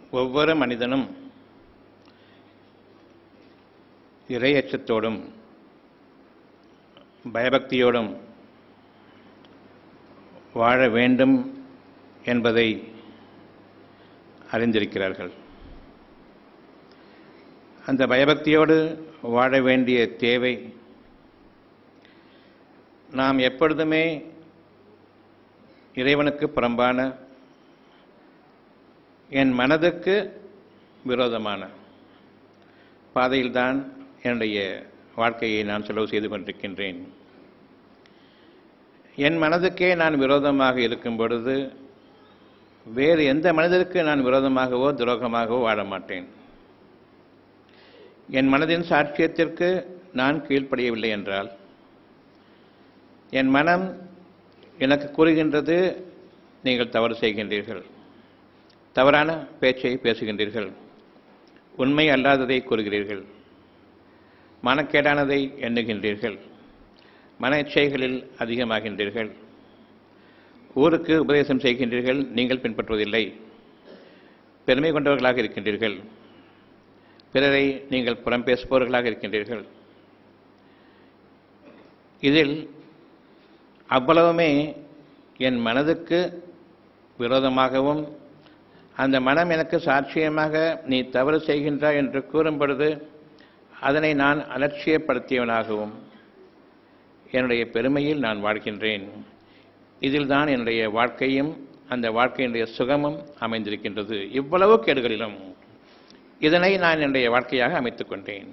ஒவ்வொரு மனிதனும் இறையச்சத்தோடும் பயபக்தியோடும் வாழ வேண்டும் என்பதை அறிந்திருக்கிறார்கள் அந்த பயபக்தியோடு வாழ வேண்டிய தேவை நாம் எப்பொழுதுமே இறைவனுக்கு புறம்பான என் மனதுக்கு விரோதமான பாதையில்தான் என்னுடைய வாழ்க்கையை நான் செலவு செய்து கொண்டிருக்கின்றேன் என் மனதுக்கே நான் விரோதமாக இருக்கும் பொழுது வேறு எந்த மனிதருக்கு நான் விரோதமாகவோ துரோகமாகவோ வாழ மாட்டேன் என் மனதின் சாட்சியத்திற்கு நான் கீழ்ப்படியவில்லை என்றால் என் மனம் எனக்கு கூறுகின்றது நீங்கள் தவறு செய்கின்றீர்கள் தவறான பேச்சை பேசுகின்றீர்கள் உண்மை அல்லாததை கூறுகிறீர்கள் மனக்கேடானதை எண்ணுகின்றீர்கள் மன இச்சைகளில் அதிகமாகின்றீர்கள் ஊருக்கு உபதேசம் செய்கின்றீர்கள் நீங்கள் பின்பற்றுவதில்லை பெருமை கொண்டவர்களாக இருக்கின்றீர்கள் பிறரை நீங்கள் புறம் பேசுபவர்களாக இருக்கின்றீர்கள் இதில் அவ்வளவுமே என் மனதுக்கு விரோதமாகவும் அந்த மனம் எனக்கு சாட்சியமாக நீ தவறு செய்கின்றாய் என்று கூறும் பொழுது அதனை நான் அலட்சியப்படுத்தியவனாகவும் என்னுடைய பெருமையில் நான் வாழ்கின்றேன் இதில் தான் என்னுடைய வாழ்க்கையும் அந்த வாழ்க்கையினுடைய சுகமும் அமைந்திருக்கின்றது இவ்வளவு கேடுகளிலும் இதனை நான் என்னுடைய வாழ்க்கையாக அமைத்துக் கொண்டேன்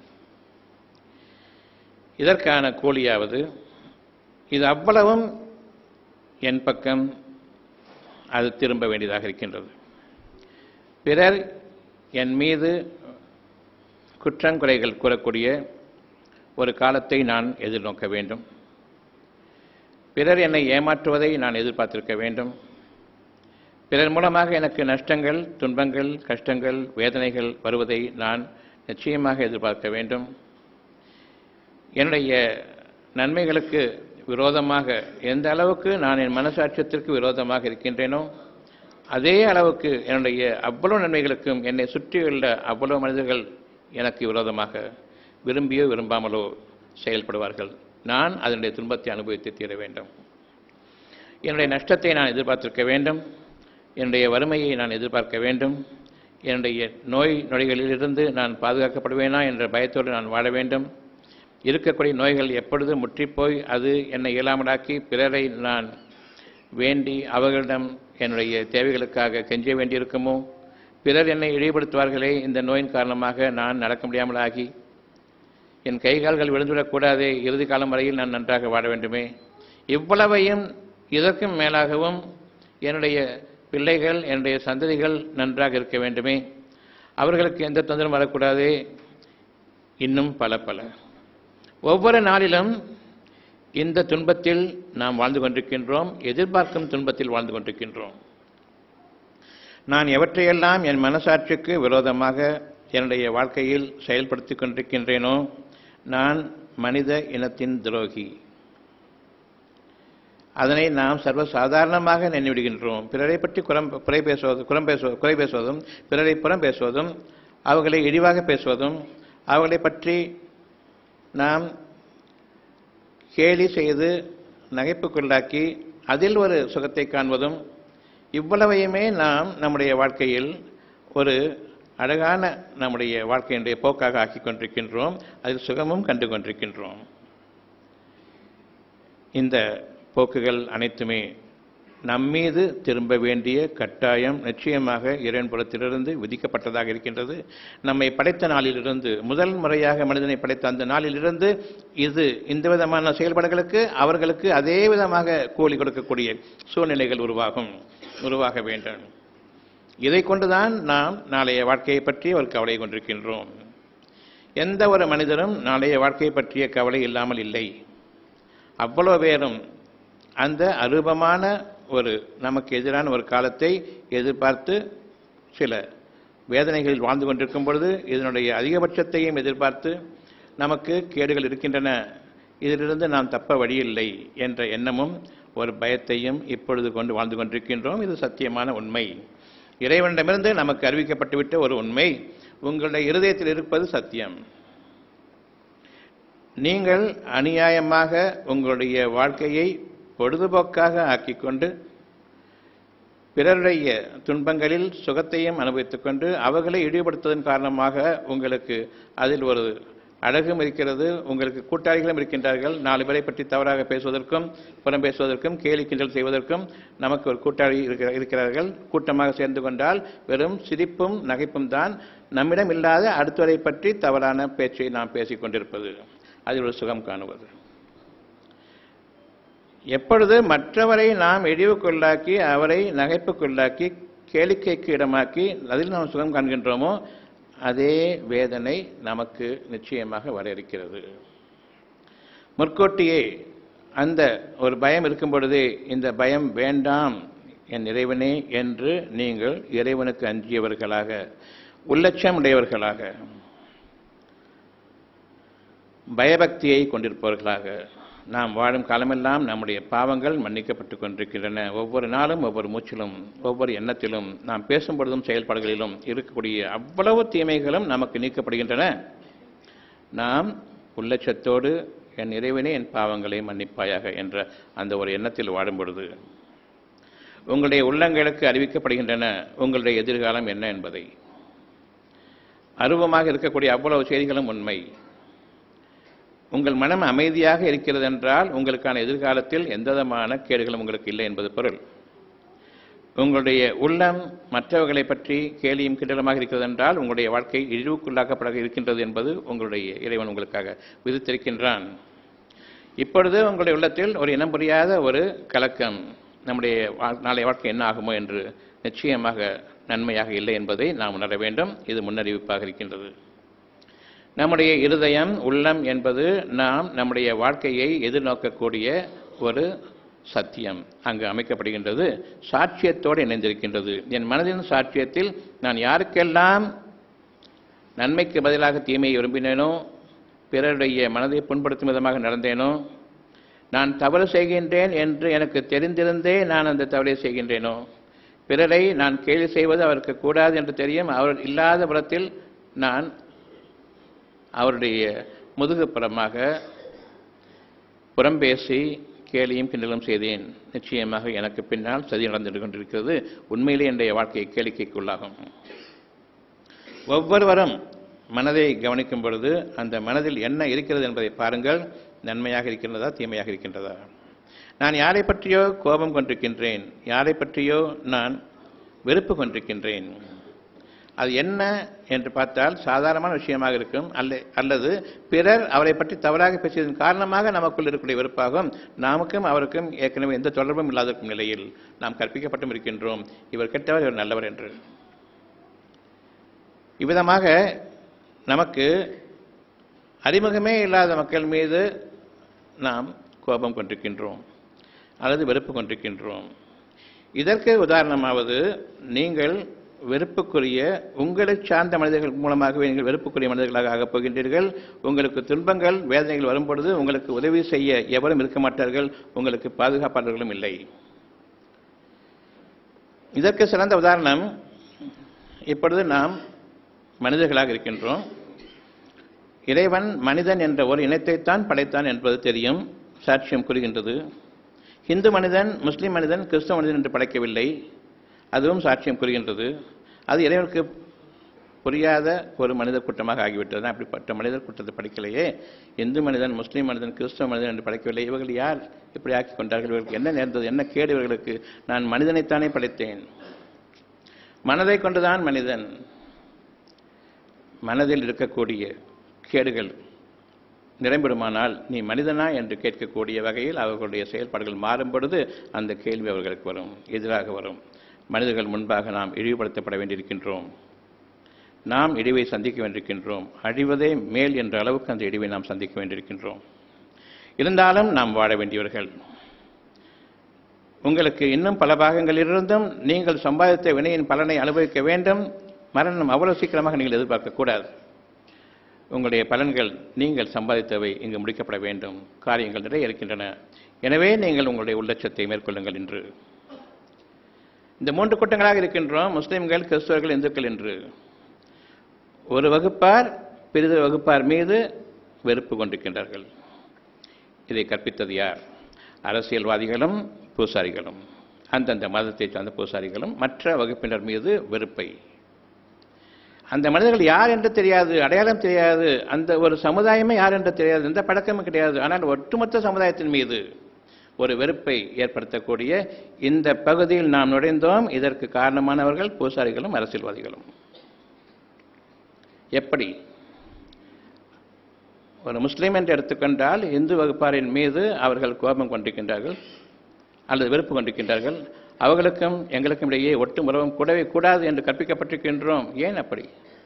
இதற்கான கூலியாவது இது அவ்வளவும் என் பக்கம் அது திரும்ப வேண்டியதாக இருக்கின்றது பிறர் என் மீது குற்றங்குறைகள் கூறக்கூடிய ஒரு காலத்தை நான் எதிர்நோக்க வேண்டும் பிறர் என்னை ஏமாற்றுவதை நான் எதிர்பார்த்திருக்க வேண்டும் பிறர் மூலமாக எனக்கு நஷ்டங்கள் துன்பங்கள் கஷ்டங்கள் வேதனைகள் வருவதை நான் நிச்சயமாக எதிர்பார்க்க வேண்டும் என்னுடைய நன்மைகளுக்கு விரோதமாக எந்த அளவுக்கு நான் என் மனசாட்சியத்திற்கு விரோதமாக இருக்கின்றேனோ அதே அளவுக்கு என்னுடைய அவ்வளவு நன்மைகளுக்கும் என்னை சுற்றியுள்ள அவ்வளவு மனிதர்கள் எனக்கு விரோதமாக விரும்பியோ விரும்பாமலோ செயல்படுவார்கள் நான் அதனுடைய துன்பத்தை அனுபவித்து தீர வேண்டும் என்னுடைய நஷ்டத்தை நான் எதிர்பார்த்திருக்க வேண்டும் என்னுடைய வறுமையை நான் எதிர்பார்க்க வேண்டும் என்னுடைய நோய் நொடிகளிலிருந்து நான் பாதுகாக்கப்படுவேனா என்ற பயத்தோடு நான் வாழ வேண்டும் இருக்கக்கூடிய நோய்கள் எப்பொழுது முற்றிப்போய் அது என்னை இயலாமலாக்கி பிறரை நான் வேண்டி அவர்களிடம் என்னுடைய தேவைகளுக்காக கெஞ்ச வேண்டியிருக்குமோ பிறர் என்னை இழிவுபடுத்துவார்களே இந்த நோயின் காரணமாக நான் நடக்க முடியாமல் ஆகி என் கை கால்கள் விழுந்துவிடக்கூடாதே இறுதி காலம் வரையில் நான் நன்றாக வாழ வேண்டுமே இவ்வளவையும் இதற்கும் மேலாகவும் என்னுடைய பிள்ளைகள் என்னுடைய சந்ததிகள் நன்றாக இருக்க வேண்டுமே அவர்களுக்கு எந்த தொந்தரவும் வரக்கூடாதே இன்னும் பல பல ஒவ்வொரு நாளிலும் இந்த துன்பத்தில் நாம் வாழ்ந்து கொண்டிருக்கின்றோம் எதிர்பார்க்கும் துன்பத்தில் வாழ்ந்து கொண்டிருக்கின்றோம் நான் எவற்றையெல்லாம் என் மனசாட்சிக்கு விரோதமாக என்னுடைய வாழ்க்கையில் செயல்படுத்திக் கொண்டிருக்கின்றேனோ நான் மனித இனத்தின் துரோகி அதனை நாம் சர்வ சாதாரணமாக நினைவிடுகின்றோம் பிறரை பற்றி குறம் குறை பேசுவது குறம் பேசுவது குறை பேசுவதும் பிறரை புறம் பேசுவதும் அவர்களை இழிவாக பேசுவதும் அவர்களை பற்றி நாம் கேலி செய்து நகைப்புக்குள்ளாக்கி அதில் ஒரு சுகத்தை காண்பதும் இவ்வளவையுமே நாம் நம்முடைய வாழ்க்கையில் ஒரு அழகான நம்முடைய வாழ்க்கையினுடைய போக்காக ஆக்கி கொண்டிருக்கின்றோம் அதில் சுகமும் கண்டு கொண்டிருக்கின்றோம் இந்த போக்குகள் அனைத்துமே நம்மீது திரும்ப வேண்டிய கட்டாயம் நிச்சயமாக இறைவன்புறத்திலிருந்து விதிக்கப்பட்டதாக இருக்கின்றது நம்மை படைத்த நாளிலிருந்து முதல் முறையாக மனிதனை படைத்த அந்த நாளிலிருந்து இது இந்த விதமான செயல்பாடுகளுக்கு அவர்களுக்கு அதே விதமாக கூலி கொடுக்கக்கூடிய சூழ்நிலைகள் உருவாகும் உருவாக வேண்டும் இதை கொண்டுதான் நாம் நாளைய வாழ்க்கையை பற்றி ஒரு கவலை கொண்டிருக்கின்றோம் எந்த ஒரு மனிதரும் நாளைய வாழ்க்கையை பற்றிய கவலை இல்லாமல் இல்லை அவ்வளவு பேரும் அந்த அரூபமான ஒரு நமக்கு எதிரான ஒரு காலத்தை எதிர்பார்த்து சில வேதனைகளில் வாழ்ந்து கொண்டிருக்கும் பொழுது இதனுடைய அதிகபட்சத்தையும் எதிர்பார்த்து நமக்கு கேடுகள் இருக்கின்றன இதிலிருந்து நாம் தப்ப வழியில்லை என்ற எண்ணமும் ஒரு பயத்தையும் இப்பொழுது கொண்டு வாழ்ந்து கொண்டிருக்கின்றோம் இது சத்தியமான உண்மை இறைவனிடமிருந்து நமக்கு அறிவிக்கப்பட்டுவிட்ட ஒரு உண்மை உங்களுடைய இருதயத்தில் இருப்பது சத்தியம் நீங்கள் அநியாயமாக உங்களுடைய வாழ்க்கையை பொழுதுபோக்காக ஆக்கிக்கொண்டு பிறருடைய துன்பங்களில் சுகத்தையும் அனுபவித்துக் கொண்டு அவர்களை இழிவுபடுத்துவதன் காரணமாக உங்களுக்கு அதில் ஒரு அழகும் இருக்கிறது உங்களுக்கு கூட்டாளிகளும் இருக்கின்றார்கள் நாலு பேரை பற்றி தவறாக பேசுவதற்கும் புறம் பேசுவதற்கும் கேலி கிண்டல் செய்வதற்கும் நமக்கு ஒரு கூட்டாளி இருக்கிற- இருக்கிறார்கள் கூட்டமாக சேர்ந்து கொண்டால் வெறும் சிரிப்பும் நகைப்பும் தான் நம்மிடம் இல்லாத அடுத்தவரை பற்றி தவறான பேச்சை நாம் பேசிக் கொண்டிருப்பது அதில் ஒரு சுகம் காணுவது எப்பொழுது மற்றவரை நாம் இழிவுக்குள்ளாக்கி அவரை நகைப்புக்குள்ளாக்கி கேளிக்கைக்கு இடமாக்கி அதில் நாம் சுகம் காண்கின்றோமோ அதே வேதனை நமக்கு நிச்சயமாக வர இருக்கிறது முற்கூட்டியே அந்த ஒரு பயம் இருக்கும் பொழுதே இந்த பயம் வேண்டாம் என் இறைவனே என்று நீங்கள் இறைவனுக்கு அஞ்சியவர்களாக உள்ளட்சம் உடையவர்களாக பயபக்தியை கொண்டிருப்பவர்களாக நாம் வாழும் காலமெல்லாம் நம்முடைய பாவங்கள் மன்னிக்கப்பட்டு கொண்டிருக்கின்றன ஒவ்வொரு நாளும் ஒவ்வொரு மூச்சிலும் ஒவ்வொரு எண்ணத்திலும் நாம் பேசும் பொழுதும் செயல்பாடுகளிலும் இருக்கக்கூடிய அவ்வளவு தீமைகளும் நமக்கு நீக்கப்படுகின்றன நாம் உள்ளச்சத்தோடு என் இறைவனே என் பாவங்களை மன்னிப்பாயாக என்ற அந்த ஒரு எண்ணத்தில் வாழும் பொழுது உங்களுடைய உள்ளங்களுக்கு அறிவிக்கப்படுகின்றன உங்களுடைய எதிர்காலம் என்ன என்பதை அருவமாக இருக்கக்கூடிய அவ்வளவு செய்திகளும் உண்மை உங்கள் மனம் அமைதியாக இருக்கிறது என்றால் உங்களுக்கான எதிர்காலத்தில் எந்த விதமான கேடுகளும் உங்களுக்கு இல்லை என்பது பொருள் உங்களுடைய உள்ளம் மற்றவர்களை பற்றி கேலியும் கிண்டலுமாக இருக்கிறது என்றால் உங்களுடைய வாழ்க்கை இழிவுக்குள்ளாக்கப்பட இருக்கின்றது என்பது உங்களுடைய இறைவன் உங்களுக்காக விதித்திருக்கின்றான் இப்பொழுது உங்களுடைய உள்ளத்தில் ஒரு இனம் புரியாத ஒரு கலக்கம் நம்முடைய வா- நாளைய வாழ்க்கை என்ன ஆகுமோ என்று நிச்சயமாக நன்மையாக இல்லை என்பதை நாம் உணர வேண்டும் இது முன்னறிவிப்பாக இருக்கின்றது நம்முடைய இருதயம் உள்ளம் என்பது நாம் நம்முடைய வாழ்க்கையை எதிர்நோக்கக்கூடிய ஒரு சத்தியம் அங்கு அமைக்கப்படுகின்றது சாட்சியத்தோடு இணைந்திருக்கின்றது என் மனதின் சாட்சியத்தில் நான் யாருக்கெல்லாம் நன்மைக்கு பதிலாக தீமையை விரும்பினேனோ பிறருடைய மனதை புண்படுத்தும் விதமாக நடந்தேனோ நான் தவறு செய்கின்றேன் என்று எனக்கு தெரிந்திருந்தே நான் அந்த தவறை செய்கின்றேனோ பிறரை நான் கேலி செய்வது அவருக்கு கூடாது என்று தெரியும் அவர் இல்லாத புறத்தில் நான் அவருடைய முதுகுப்புறமாக புறம்பேசி கேலியும் கிண்டலும் செய்தேன் நிச்சயமாக எனக்கு பின்னால் சதி நடந்து கொண்டிருக்கிறது உண்மையிலே என்னுடைய வாழ்க்கையை கேளிக்கைக்குள்ளாகும் ஒவ்வொருவரும் மனதை கவனிக்கும் பொழுது அந்த மனதில் என்ன இருக்கிறது என்பதை பாருங்கள் நன்மையாக இருக்கின்றதா தீமையாக இருக்கின்றதா நான் யாரை பற்றியோ கோபம் கொண்டிருக்கின்றேன் யாரை பற்றியோ நான் வெறுப்பு கொண்டிருக்கின்றேன் அது என்ன என்று பார்த்தால் சாதாரணமான விஷயமாக இருக்கும் அல்ல அல்லது பிறர் அவரை பற்றி தவறாக பேசியதன் காரணமாக நமக்குள் இருக்கக்கூடிய வெறுப்பாகும் நமக்கும் அவருக்கும் ஏற்கனவே எந்த தொடர்பும் இல்லாதிருக்கும் நிலையில் நாம் கற்பிக்கப்பட்டும் இருக்கின்றோம் இவர் கெட்டவர் இவர் நல்லவர் என்று இவ்விதமாக நமக்கு அறிமுகமே இல்லாத மக்கள் மீது நாம் கோபம் கொண்டிருக்கின்றோம் அல்லது வெறுப்பு கொண்டிருக்கின்றோம் இதற்கு உதாரணமாவது நீங்கள் வெறுப்புக்குரிய உங்களை சார்ந்த மனிதர்கள் மூலமாகவே நீங்கள் வெறுப்புக்குரிய மனிதர்களாக ஆகப் போகின்றீர்கள் உங்களுக்கு துன்பங்கள் வேதனைகள் வரும்பொழுது உங்களுக்கு உதவி செய்ய எவரும் இருக்க மாட்டார்கள் உங்களுக்கு பாதுகாப்பாளர்களும் இல்லை இதற்கு சிறந்த உதாரணம் இப்பொழுது நாம் மனிதர்களாக இருக்கின்றோம் இறைவன் மனிதன் என்ற ஒரு இனத்தைத்தான் படைத்தான் என்பது தெரியும் சாட்சியம் கூறுகின்றது இந்து மனிதன் முஸ்லிம் மனிதன் கிறிஸ்தவ மனிதன் என்று படைக்கவில்லை அதுவும் சாட்சியம் கூறுகின்றது அது இறைவனுக்கு புரியாத ஒரு மனித கூட்டமாக ஆகிவிட்டது அப்படிப்பட்ட மனிதர் கூட்டத்தை படைக்கலையே இந்து மனிதன் முஸ்லிம் மனிதன் கிறிஸ்தவ மனிதன் என்று படைக்கவில்லை இவர்கள் யார் இப்படி ஆக்கி கொண்டார்கள் இவர்களுக்கு என்ன நேர்ந்தது என்ன கேடு இவர்களுக்கு நான் மனிதனைத்தானே படைத்தேன் மனதை கொண்டுதான் மனிதன் மனதில் இருக்கக்கூடிய கேடுகள் நிரம்பிடுமானால் நீ மனிதனா என்று கேட்கக்கூடிய வகையில் அவர்களுடைய செயல்பாடுகள் மாறும் பொழுது அந்த கேள்வி அவர்களுக்கு வரும் எதிராக வரும் மனிதர்கள் முன்பாக நாம் இழிவுபடுத்தப்பட வேண்டியிருக்கின்றோம் நாம் இழிவை சந்திக்க வேண்டியிருக்கின்றோம் அழிவதே மேல் என்ற அளவுக்கு அந்த இழிவை நாம் சந்திக்க வேண்டியிருக்கின்றோம் இருந்தாலும் நாம் வாழ வேண்டியவர்கள் உங்களுக்கு இன்னும் பல பாகங்களிலிருந்தும் நீங்கள் சம்பாதித்த வினையின் பலனை அனுபவிக்க வேண்டும் மரணம் அவ்வளவு சீக்கிரமாக நீங்கள் எதிர்பார்க்கக்கூடாது உங்களுடைய பலன்கள் நீங்கள் சம்பாதித்தவை இங்கு முடிக்கப்பட வேண்டும் காரியங்கள் நிறைய இருக்கின்றன எனவே நீங்கள் உங்களுடைய உள்ளட்சத்தை மேற்கொள்ளுங்கள் என்று இந்த மூன்று கூட்டங்களாக இருக்கின்றோம் முஸ்லிம்கள் கிறிஸ்தவர்கள் இந்துக்கள் என்று ஒரு வகுப்பார் பிறிது வகுப்பார் மீது வெறுப்பு கொண்டிருக்கின்றார்கள் இதை கற்பித்தது யார் அரசியல்வாதிகளும் பூசாரிகளும் அந்தந்த மதத்தை சார்ந்த பூசாரிகளும் மற்ற வகுப்பினர் மீது வெறுப்பை அந்த மனிதர்கள் யார் என்று தெரியாது அடையாளம் தெரியாது அந்த ஒரு சமுதாயமே யார் என்று தெரியாது எந்த பழக்கமும் கிடையாது ஆனால் ஒட்டுமொத்த சமுதாயத்தின் மீது ஒரு வெறுப்பை ஏற்படுத்தக்கூடிய இந்த பகுதியில் நாம் நுழைந்தோம் இதற்கு காரணமானவர்கள் பூசாரிகளும் அரசியல்வாதிகளும் எப்படி ஒரு முஸ்லீம் என்று எடுத்துக்கொண்டால் இந்து வகுப்பாரின் மீது அவர்கள் கோபம் கொண்டிருக்கின்றார்கள் அல்லது வெறுப்பு கொண்டிருக்கின்றார்கள் அவர்களுக்கும் எங்களுக்கும் இடையே ஒட்டும் உறவும் கூடவே கூடாது என்று கற்பிக்கப்பட்டிருக்கின்றோம் ஏன் அப்படி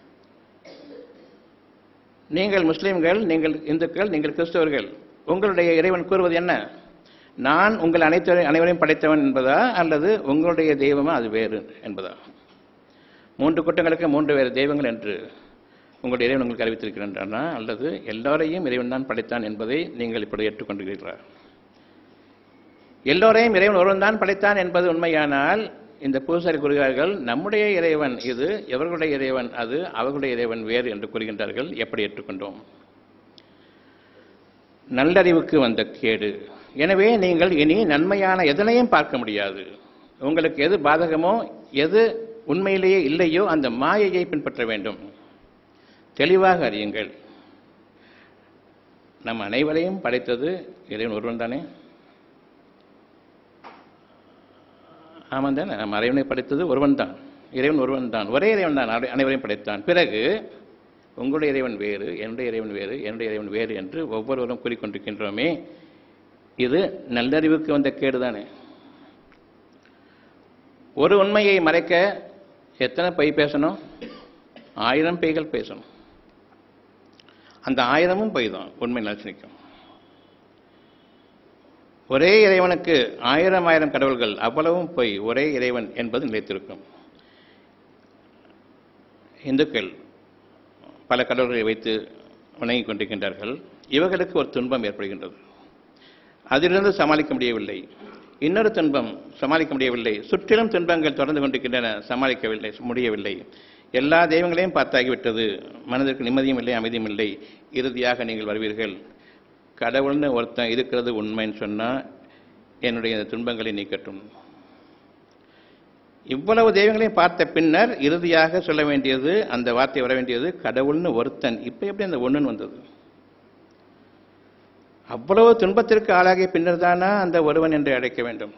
நீங்கள் முஸ்லீம்கள் நீங்கள் இந்துக்கள் நீங்கள் கிறிஸ்தவர்கள் உங்களுடைய இறைவன் கூறுவது என்ன நான் உங்கள் அனைத்து அனைவரையும் படைத்தவன் என்பதா அல்லது உங்களுடைய தெய்வமா அது வேறு என்பதா மூன்று கூட்டங்களுக்கு மூன்று வேறு தெய்வங்கள் என்று உங்களுடைய இறைவன் உங்களுக்கு அறிவித்திருக்கின்றனா அல்லது எல்லோரையும் இறைவன் தான் படைத்தான் என்பதை நீங்கள் இப்படி ஏற்றுக்கொண்டிருக்கிறீர்களா எல்லோரையும் இறைவன் ஒருவன் தான் படைத்தான் என்பது உண்மையானால் இந்த பூசாரி கூறுகிறார்கள் நம்முடைய இறைவன் இது எவர்களுடைய இறைவன் அது அவர்களுடைய இறைவன் வேறு என்று கூறுகின்றார்கள் எப்படி ஏற்றுக்கொண்டோம் நல்லறிவுக்கு வந்த கேடு எனவே நீங்கள் இனி நன்மையான எதனையும் பார்க்க முடியாது உங்களுக்கு எது பாதகமோ எது உண்மையிலேயே இல்லையோ அந்த மாயையை பின்பற்ற வேண்டும் தெளிவாக அறியுங்கள் நம் அனைவரையும் படைத்தது இறைவன் ஒருவன் தானே ஆமாம் தானே நம் இறைவனை படைத்தது ஒருவன் தான் இறைவன் ஒருவன் தான் ஒரே இறைவன் தான் அனை- அனைவரையும் படைத்தான் பிறகு உங்களுடைய இறைவன் வேறு என்னுடைய இறைவன் வேறு என்னுடைய இறைவன் வேறு என்று ஒவ்வொருவரும் கூறிக்கொண்டிருக்கின்றோமே இது நல்லறிவுக்கு வந்த கேடுதானே ஒரு உண்மையை மறைக்க எத்தனை பொய் பேசணும் ஆயிரம் பொய்கள் பேசணும் அந்த ஆயிரமும் பொய் தான் உண்மை நிலச்சினிக்கும் ஒரே இறைவனுக்கு ஆயிரம் ஆயிரம் கடவுள்கள் அவ்வளவும் பொய் ஒரே இறைவன் என்பது நிலைத்திருக்கும் இந்துக்கள் பல கடவுள்களை வைத்து வணங்கிக் கொண்டிருக்கின்றார்கள் இவர்களுக்கு ஒரு துன்பம் ஏற்படுகின்றது அதிலிருந்து சமாளிக்க முடியவில்லை இன்னொரு துன்பம் சமாளிக்க முடியவில்லை சுற்றிலும் துன்பங்கள் தொடர்ந்து கொண்டிருக்கின்றன சமாளிக்கவில்லை முடியவில்லை எல்லா தெய்வங்களையும் பார்த்தாகிவிட்டது மனதிற்கு நிம்மதியும் இல்லை அமைதியும் இல்லை இறுதியாக நீங்கள் வருவீர்கள் கடவுள்னு ஒருத்தன் இருக்கிறது உண்மைன்னு சொன்னால் என்னுடைய இந்த துன்பங்களை நீக்கட்டும் இவ்வளவு தெய்வங்களையும் பார்த்த பின்னர் இறுதியாக சொல்ல வேண்டியது அந்த வார்த்தை வர வேண்டியது கடவுள்னு ஒருத்தன் இப்போ எப்படி அந்த ஒண்ணுன்னு வந்தது அவ்வளவு துன்பத்திற்கு ஆளாகிய பின்னர் தானா அந்த ஒருவன் என்று அழைக்க வேண்டும்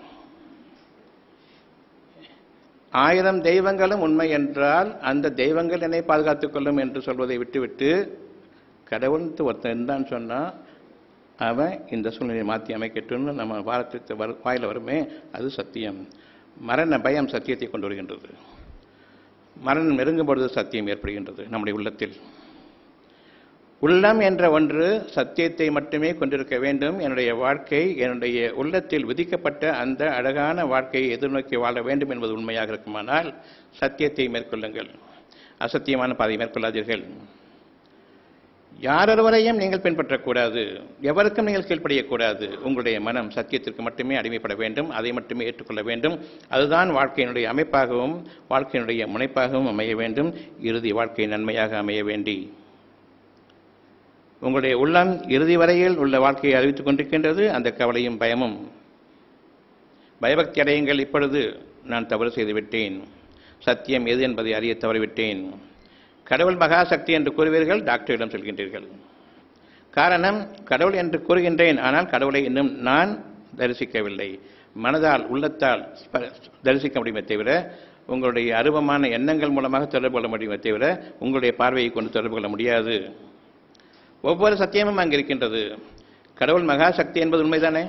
ஆயிரம் தெய்வங்களும் உண்மை என்றால் அந்த தெய்வங்கள் என்னை பாதுகாத்துக் கொள்ளும் என்று சொல்வதை விட்டுவிட்டு கடவுள் ஒருத்தன் இருந்தான்னு சொன்னா அவன் இந்த சூழ்நிலையை மாற்றி அமைக்கட்டும்னு நம்ம வாரத்துக்கு வரு வாயில் வருமே அது சத்தியம் மரண பயம் சத்தியத்தை கொண்டு வருகின்றது மரணம் நெருங்கும் பொழுது சத்தியம் ஏற்படுகின்றது நம்முடைய உள்ளத்தில் உள்ளம் என்ற ஒன்று சத்தியத்தை மட்டுமே கொண்டிருக்க வேண்டும் என்னுடைய வாழ்க்கை என்னுடைய உள்ளத்தில் விதிக்கப்பட்ட அந்த அழகான வாழ்க்கையை எதிர்நோக்கி வாழ வேண்டும் என்பது உண்மையாக இருக்குமானால் சத்தியத்தை மேற்கொள்ளுங்கள் அசத்தியமான பாதையை மேற்கொள்ளாதீர்கள் யாரொருவரையும் நீங்கள் பின்பற்றக்கூடாது எவருக்கும் நீங்கள் கீழ்ப்படியக்கூடாது உங்களுடைய மனம் சத்தியத்திற்கு மட்டுமே அடிமைப்பட வேண்டும் அதை மட்டுமே ஏற்றுக்கொள்ள வேண்டும் அதுதான் வாழ்க்கையினுடைய அமைப்பாகவும் வாழ்க்கையினுடைய முனைப்பாகவும் அமைய வேண்டும் இறுதி வாழ்க்கை நன்மையாக அமைய வேண்டி உங்களுடைய உள்ளம் இறுதி வரையில் உள்ள வாழ்க்கையை அறிவித்துக் கொண்டிருக்கின்றது அந்த கவலையும் பயமும் பயபக்தி அடையுங்கள் இப்பொழுது நான் தவறு செய்து விட்டேன் சத்தியம் எது என்பதை அறிய தவறிவிட்டேன் கடவுள் மகாசக்தி என்று கூறுவீர்கள் டாக்டரிடம் சொல்கின்றீர்கள் காரணம் கடவுள் என்று கூறுகின்றேன் ஆனால் கடவுளை இன்னும் நான் தரிசிக்கவில்லை மனதால் உள்ளத்தால் ஸ்ப- தரிசிக்க முடியுமே தவிர உங்களுடைய அருவமான எண்ணங்கள் மூலமாக தொடர்பு கொள்ள முடியுமே தவிர உங்களுடைய பார்வையை கொண்டு தொடர்பு கொள்ள முடியாது ஒவ்வொரு சத்தியமும் அங்கு இருக்கின்றது கடவுள் மகாசக்தி என்பது உண்மைதானே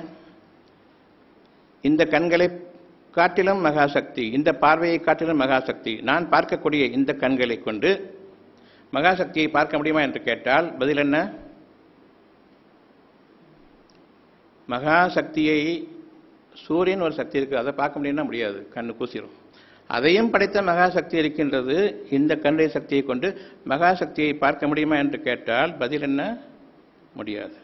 இந்த கண்களை காட்டிலும் மகாசக்தி இந்த பார்வையை காட்டிலும் மகாசக்தி நான் பார்க்கக்கூடிய இந்த கண்களை கொண்டு மகாசக்தியை பார்க்க முடியுமா என்று கேட்டால் பதில் என்ன மகாசக்தியை சூரியன் ஒரு சக்தி இருக்கு அதை பார்க்க முடியும்னா முடியாது கண்ணு கூசிரும் அதையும் படைத்த மகாசக்தி இருக்கின்றது இந்த கண்ணை சக்தியை கொண்டு மகாசக்தியை பார்க்க முடியுமா என்று கேட்டால் பதில் என்ன முடியாது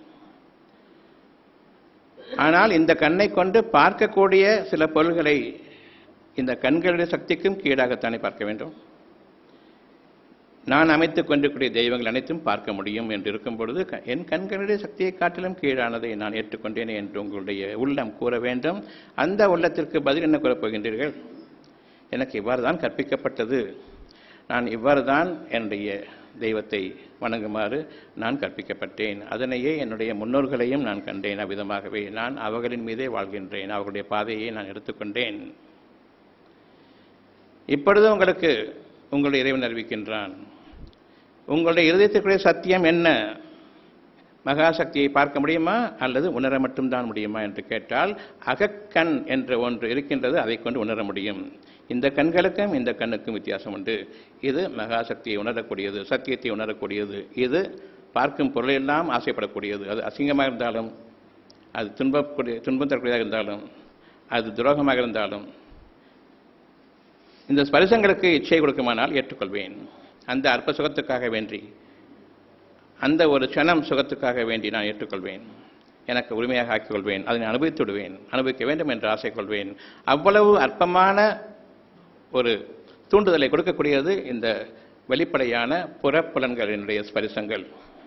ஆனால் இந்த கண்ணை கொண்டு பார்க்கக்கூடிய சில பொருள்களை இந்த கண்களுடைய சக்திக்கும் கீழாகத்தானே பார்க்க வேண்டும் நான் அமைத்துக் கொண்டிருக்கூடிய தெய்வங்கள் அனைத்தும் பார்க்க முடியும் என்று இருக்கும் பொழுது க- என் கண்களுடைய சக்தியை காட்டிலும் கீழானதை நான் ஏற்றுக்கொண்டேன் என்று உங்களுடைய உள்ளம் கூற வேண்டும் அந்த உள்ளத்திற்கு பதில் என்ன கூறப் போகின்றீர்கள் எனக்கு இவ்வாறு தான் கற்பிக்கப்பட்டது நான் இவ்வாறு தான் என்னுடைய தெய்வத்தை வணங்குமாறு நான் கற்பிக்கப்பட்டேன் அதனையே என்னுடைய முன்னோர்களையும் நான் கண்டேன் அவ்விதமாகவே நான் அவர்களின் மீதே வாழ்கின்றேன் அவர்களுடைய பாதையை நான் எடுத்துக்கொண்டேன் இப்பொழுது உங்களுக்கு உங்களுடைய இறைவன் அறிவிக்கின்றான் உங்களுடைய இருதயத்திற்குரிய சத்தியம் என்ன மகாசக்தியை பார்க்க முடியுமா அல்லது உணர மட்டும்தான் முடியுமா என்று கேட்டால் அகக்கண் என்ற ஒன்று இருக்கின்றது அதை கொண்டு உணர முடியும் இந்த கண்களுக்கும் இந்த கண்ணுக்கும் வித்தியாசம் உண்டு இது மகாசக்தியை உணரக்கூடியது சத்தியத்தை உணரக்கூடியது இது பார்க்கும் பொருளெல்லாம் ஆசைப்படக்கூடியது அது அசிங்கமாக இருந்தாலும் அது துன்பக்கூடிய துன்பம் தரக்கூடியதாக இருந்தாலும் அது துரோகமாக இருந்தாலும் இந்த ஸ்பரிசங்களுக்கு இச்சை கொடுக்குமானால் ஏற்றுக்கொள்வேன் அந்த அற்ப சுகத்துக்காக வேண்டி அந்த ஒரு க்ஷணம் சுகத்துக்காக வேண்டி நான் ஏற்றுக்கொள்வேன் எனக்கு உரிமையாக ஆக்கிக் கொள்வேன் அதனை அனுபவித்து விடுவேன் அனுபவிக்க வேண்டும் என்று ஆசை கொள்வேன் அவ்வளவு அற்பமான ஒரு தூண்டுதலை கொடுக்கக்கூடியது இந்த வெளிப்படையான புறப்புலன்களினுடைய ஸ்பரிசங்கள்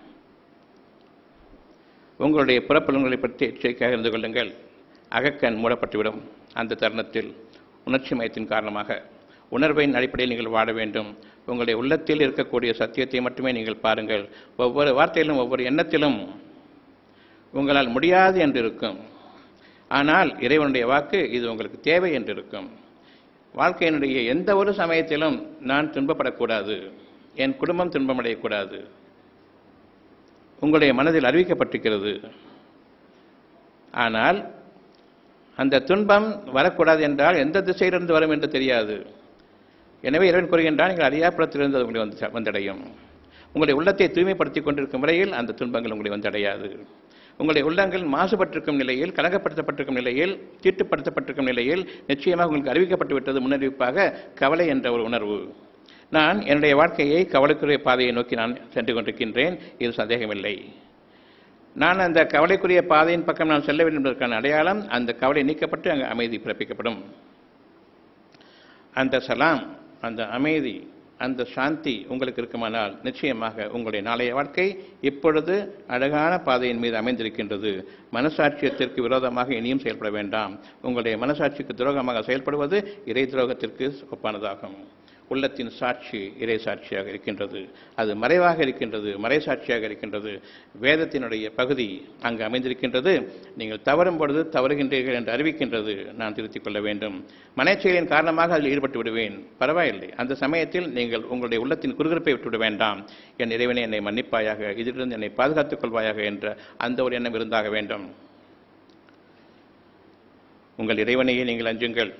உங்களுடைய புறப்புலன்களை பற்றி எச்சரிக்கையாக இருந்து கொள்ளுங்கள் அகக்கண் மூடப்பட்டுவிடும் அந்த தருணத்தில் உணர்ச்சி மயத்தின் காரணமாக உணர்வின் அடிப்படையில் நீங்கள் வாட வேண்டும் உங்களுடைய உள்ளத்தில் இருக்கக்கூடிய சத்தியத்தை மட்டுமே நீங்கள் பாருங்கள் ஒவ்வொரு வார்த்தையிலும் ஒவ்வொரு எண்ணத்திலும் உங்களால் முடியாது என்று இருக்கும் ஆனால் இறைவனுடைய வாக்கு இது உங்களுக்கு தேவை என்று இருக்கும் வாழ்க்கையினுடைய எந்த ஒரு சமயத்திலும் நான் துன்பப்படக்கூடாது என் குடும்பம் துன்பமடையக்கூடாது உங்களுடைய மனதில் அறிவிக்கப்பட்டிருக்கிறது ஆனால் அந்த துன்பம் வரக்கூடாது என்றால் எந்த திசையிலிருந்து வரும் என்று தெரியாது எனவே இறைவன் கூறுகின்றான் நீங்கள் அறியாப்புறத்திலிருந்து அது உங்களை வந்து வந்தடையும் உங்களுடைய உள்ளத்தை தூய்மைப்படுத்திக் கொண்டிருக்கும் வரையில் அந்த துன்பங்கள் உங்களை வந்தடையாது உங்களுடைய உள்ளங்கள் மாசுபட்டிருக்கும் நிலையில் கலங்கப்படுத்தப்பட்டிருக்கும் நிலையில் தீட்டுப்படுத்தப்பட்டிருக்கும் நிலையில் நிச்சயமாக உங்களுக்கு அறிவிக்கப்பட்டு விட்டது முன்னறிவிப்பாக கவலை என்ற ஒரு உணர்வு நான் என்னுடைய வாழ்க்கையை கவலைக்குரிய பாதையை நோக்கி நான் சென்று கொண்டிருக்கின்றேன் இது சந்தேகமில்லை நான் அந்த கவலைக்குரிய பாதையின் பக்கம் நான் செல்ல வேண்டும் என்பதற்கான அடையாளம் அந்த கவலை நீக்கப்பட்டு அங்கு அமைதி பிறப்பிக்கப்படும் அந்த சலாம் அந்த அமைதி அந்த சாந்தி உங்களுக்கு இருக்குமானால் நிச்சயமாக உங்களுடைய நாளைய வாழ்க்கை இப்பொழுது அழகான பாதையின் மீது அமைந்திருக்கின்றது மனசாட்சியத்திற்கு விரோதமாக இனியும் செயல்பட வேண்டாம் உங்களுடைய மனசாட்சிக்கு துரோகமாக செயல்படுவது இறை துரோகத்திற்கு ஒப்பானதாகும் உள்ளத்தின் சாட்சி இறை சாட்சியாக இருக்கின்றது அது மறைவாக இருக்கின்றது மறை சாட்சியாக இருக்கின்றது வேதத்தினுடைய பகுதி அங்கு அமைந்திருக்கின்றது நீங்கள் தவறும் பொழுது தவறுகின்றீர்கள் என்று அறிவிக்கின்றது நான் திருத்திக் கொள்ள வேண்டும் மனைச்செயலின் காரணமாக அதில் ஈடுபட்டு விடுவேன் பரவாயில்லை அந்த சமயத்தில் நீங்கள் உங்களுடைய உள்ளத்தின் குறுகிறுப்பை விட்டுவிட வேண்டாம் என் இறைவனை என்னை மன்னிப்பாயாக இதிலிருந்து என்னை பாதுகாத்துக் கொள்வாயாக என்ற அந்த ஒரு எண்ணம் இருந்தாக வேண்டும் உங்கள் இறைவனையே நீங்கள் அஞ்சுங்கள்